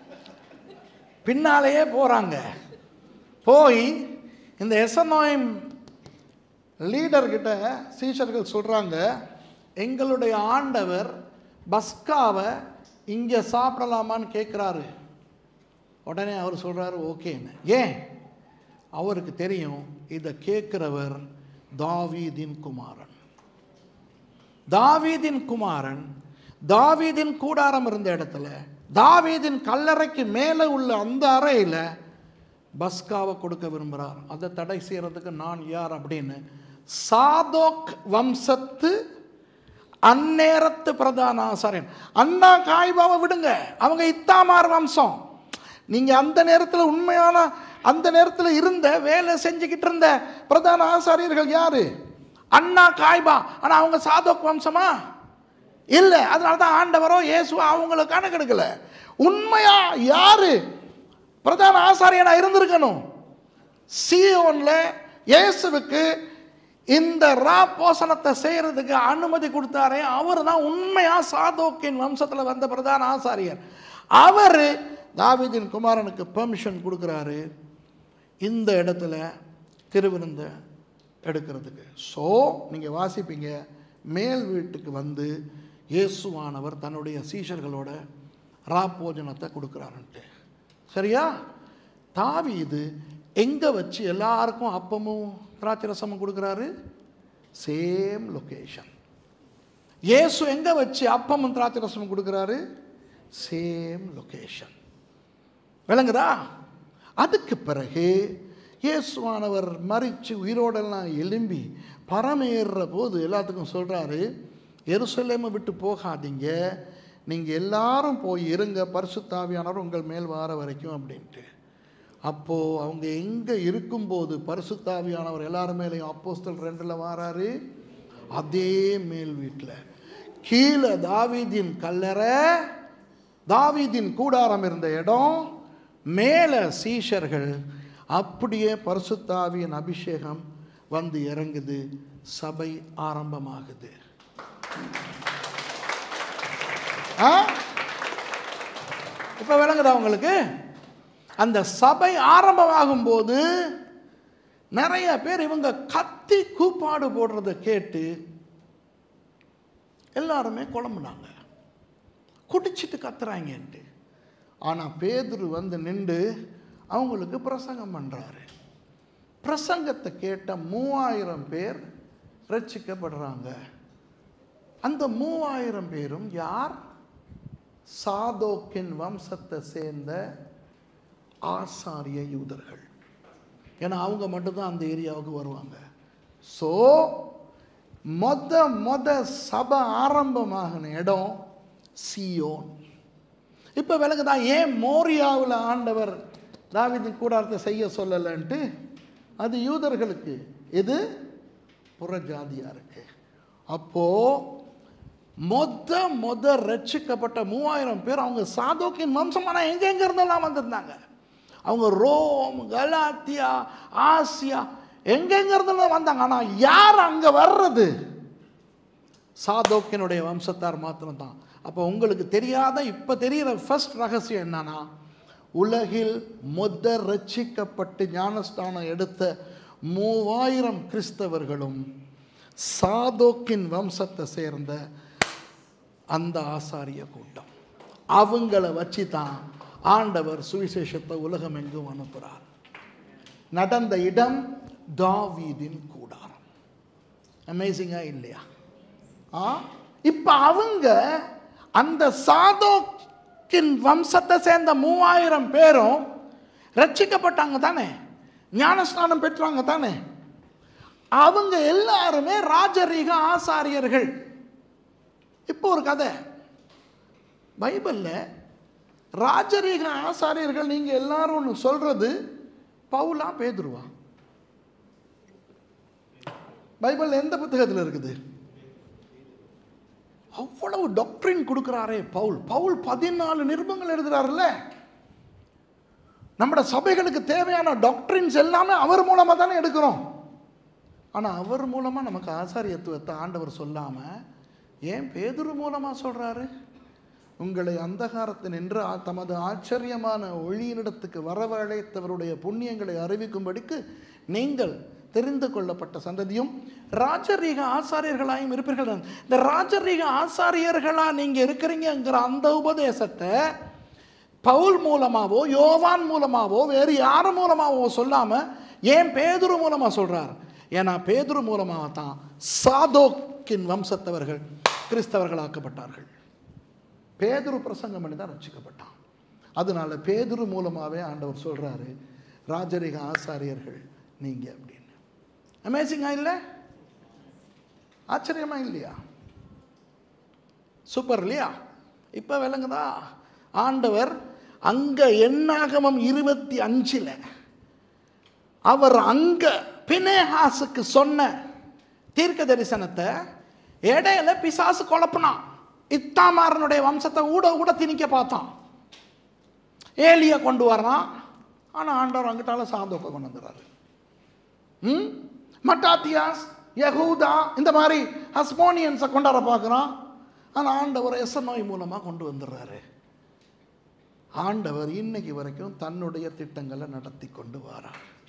[SPEAKER 1] பின்னாலேயே போகிறாங்க போய் இந்த எஸ்என்ஓஎம் லீடர்கிட்ட சீஷர்கள் சொல்கிறாங்க எங்களுடைய ஆண்டவர் பஸ்காவை இங்கே சாப்பிடலாமான்னு கேட்குறாரு உடனே அவர் சொல்கிறாரு ஓகேன்னு ஏன் அவருக்கு தெரியும் இதை கேட்குறவர் தாவீதின் குமாரன் தாவீதின் குமாரன் தாவீதின் கூடாரம் இருந்த இடத்துல தாவீதின் கல்லறைக்கு மேலே உள்ள அந்த அறையில் பஸ்காவை கொடுக்க விரும்புகிறார் அதை தடை செய்கிறதுக்கு நான் யார் அப்படின்னு சாதோக் வம்சத்து அந்நேரத்து பிரதான ஆசாரியன் அண்ணா காய்பாவை விடுங்க அவங்க இத்தாமார் வம்சம் நீங்கள் அந்த நேரத்தில் உண்மையான அந்த நேரத்தில் இருந்த வேலை செஞ்சுக்கிட்டு இருந்த பிரதான ஆசாரியர்கள் யாரு அண்ணா காய்பா ஆனால் அவங்க சாதோக் வம்சமா இல்லை அதனால தான் ஆண்டவரோ இயேசுவோ அவங்கள கணக்கெடுக்கல உண்மையா யாரு பிரதான ஆசாரியனா இருந்திருக்கணும் சியோன்ல இயேசுவுக்கு இந்த ரா போசனத்தை செய்யறதுக்கு அனுமதி கொடுத்தாரே அவர் தான் உண்மையா சாதோக்கின் வம்சத்தில் வந்த பிரதான ஆசாரியர் அவர் தாவீதின் குமாரனுக்கு பெர்மிஷன் கொடுக்குறாரு இந்த இடத்துல திருவிருந்த எடுக்கிறதுக்கு ஸோ நீங்கள் வாசிப்பீங்க மேல் வீட்டுக்கு வந்து இயேசுவானவர் தன்னுடைய சீஷர்களோட ரா போஜனத்தை கொடுக்குறாருன்ட்டு சரியா தாவீது எங்கே வச்சு எல்லாருக்கும் அப்பமும் திராட்சை ரசமும் கொடுக்குறாரு சேம் லொக்கேஷன் இயேசு எங்கே வச்சு அப்பமும் திராட்சை ரசமும் கொடுக்குறாரு சேம் லொகேஷன் விளங்குதா அதுக்கு பிறகு இயேசுவானவர் மறித்து உயிரோடெல்லாம் எலும்பி பரமேறுற போது எல்லாத்துக்கும் சொல்கிறாரு எருசலேமை விட்டு போகாதீங்க நீங்கள் எல்லாரும் போய் இருங்க பரிசுத்தாவியானவர் உங்கள் மேல் வார வரைக்கும் அப்படின்ட்டு அப்போது அவங்க எங்கே இருக்கும்போது பரிசுத்தாவியானவர் எல்லாரும் மேலேயும் அப்போஸ்தல் ரெண்டில் வாராரு அதே மேல் வீட்டில் கீழே தாவீதின் கல்லறை தாவீதின் கூடாரம் இருந்த இடம் மேலே சீஷர்கள் அப்படியே பரிசுத்தாவியின் அபிஷேகம் வந்து இறங்குது சபை ஆரம்பமாகுது ஆ இப்போ விளங்குதா உங்களுக்கு அந்த சபை ஆரம்பமாகும் போது நிறைய பேர் இவங்க கத்தி கூப்பாடு போடுறத கேட்டு எல்லாருமே குழம்புனாங்க குடிச்சிட்டு கத்துறாங்கன்ட்டு ஆனால் பேதுரு வந்து நின்று அவங்களுக்கு பிரசங்கம் பண்ணுறாரு பிரசங்கத்தை கேட்ட மூவாயிரம் பேர் ரட்சிக்கப்படுறாங்க அந்த மூவாயிரம் பேரும் யார் சாதோக்கின் வம்சத்தை சேர்ந்த ஆசாரிய யூதர்கள் ஏன்னா அவங்க மட்டும்தான் அந்த ஏரியாவுக்கு வருவாங்க ஸோ மொத மொத சபை ஆரம்பமாகின இடம் சியோன் இப்போ விளக்குதா ஏன் மோரியாவில் ஆண்டவர் தாவீதின் கூடாரத்தை செய்ய சொல்லலைன்ட்டு அது யூதர்களுக்கு இது புறஜாதியாருக்கு அப்போ மொத மொத ரட்சிக்கப்பட்ட மூவாயிரம் பேர் அவங்க சாதோக்கின் வம்சமான எங்கெங்க இருந்தெல்லாம் வந்திருந்தாங்க அவங்க ரோம் கலாத்தியா ஆசியா எங்கெங்க இருந்தெல்லாம் வந்தாங்க ஆனால் யார் அங்கே வர்றது சாதோக்கினுடைய வம்சத்தார் மாத்திரம்தான் அப்போ உங்களுக்கு தெரியாத இப்போ தெரிகிற ஃபர்ஸ்ட் ரகசியம் என்னன்னா உலகில் மொத்த ரட்சிக்கப்பட்டு ஞானஸ்தானம் எடுத்த மூவாயிரம் கிறிஸ்தவர்களும் சாதோக்கின் வம்சத்தை சேர்ந்த அந்த ஆசாரிய கூட்டம் அவங்கள வச்சு தான் ஆண்டவர் சுவிசேஷத்தை உலகம் எங்கும் அனுப்புகிறார் நடந்த இடம் தாவீதின் கூடாரம் அமேசிங்கா இல்லையா ஆ இப்போ அவங்க அந்த சாதோக்கின் வம்சத்தை சேர்ந்த மூவாயிரம் பேரும் ரட்சிக்கப்பட்டாங்க தானே ஞானஸ்நானம் பெற்றாங்க தானே அவங்க எல்லாருமே ராஜரீக ஆசாரியர்கள் இப்போ ஒரு கதை பைபிளில் ராஜரீக ஆசாரியர்கள் நீங்கள் எல்லாரும் ஒன்று சொல்கிறது பவுலா பேதுருவா பைபிள் எந்த புத்தகத்தில் இருக்குது அவ்வளவு டாக்டரின் கொடுக்குறாரே பவுல் பவுல் பதினாலு நிருபங்கள் எழுதுறாருல்ல நம்மட சபைகளுக்கு தேவையான டாக்டரின்ஸ் எல்லாமே அவர் மூலமாக தானே எடுக்கிறோம் ஆனால் அவர் மூலமாக நமக்கு ஆசாரியத்துவத்தை ஆண்டவர் சொல்லாமல் ஏன் பேதுரு மூலமாக சொல்கிறாரு உங்களை அந்தகாரத்தில் நின்று ஆ- தமது ஆச்சரியமான ஒளியினிடத்துக்கு வரவழைத்தவருடைய புண்ணியங்களை அறிவிக்கும்படிக்கு நீங்கள் தெரிந்து கொள்ளப்பட்ட சந்ததியும் ராஜரீக ஆசாரியர்களாயும் இருப்பீர்கள் இந்த ராஜரீக ஆசாரியர்களாக நீங்கள் இருக்கிறீங்கங்கிற அந்த உபதேசத்தை பவுல் மூலமாவோ யோவான் மூலமாவோ வேறு யார் மூலமாவோ சொல்லாமல் ஏன் பேதுரு மூலமாக சொல்கிறார் ஏன்னா பேதுரு மூலமாக தான் சாதோக்கின் வம்சத்தவர்கள் கிறிஸ்தவர்களாக்கப்பட்டார்கள் பேதுரு பிரசங்கம் பண்ணி தான் ரட்சிக்கப்பட்டான் அதனால பேதுரு மூலமாகவே ஆண்டவர் சொல்கிறாரு ராஜரிக ஆசாரியர்கள் நீங்கள் அப்படின்னு அமேசிங்கா இல்லை ஆச்சரியமா இல்லையா சூப்பர் இல்லையா இப்போ விளங்குதா ஆண்டவர் அங்கே எண்ணாகமம் இருபத்தி அஞ்சில் அவர் அங்க பினேஹாசுக்கு சொன்ன தீர்க்க தரிசனத்தை இடையில பிசாசு குழப்பினான் இத்தாமாரனுடைய வம்சத்தை ஊட ஊட திணிக்க பார்த்தான் ஏலிய கொண்டு வர்றான் ஆனால் ஆண்டவர் அங்கிட்டால சாந்தோக்க கொண்டு வந்துடுறாரு ம் மட்டாத்தியாஸ் யகூதா இந்த மாதிரி ஹஸ்மோனியன்ஸை கொண்டாட பார்க்குறான் ஆனால் ஆண்டவர் எஸ்எம்ஐ மூலமாக கொண்டு வந்துடுறாரு ஆண்டவர் இன்னைக்கு வரைக்கும் தன்னுடைய திட்டங்களை நடத்தி கொண்டு வரார்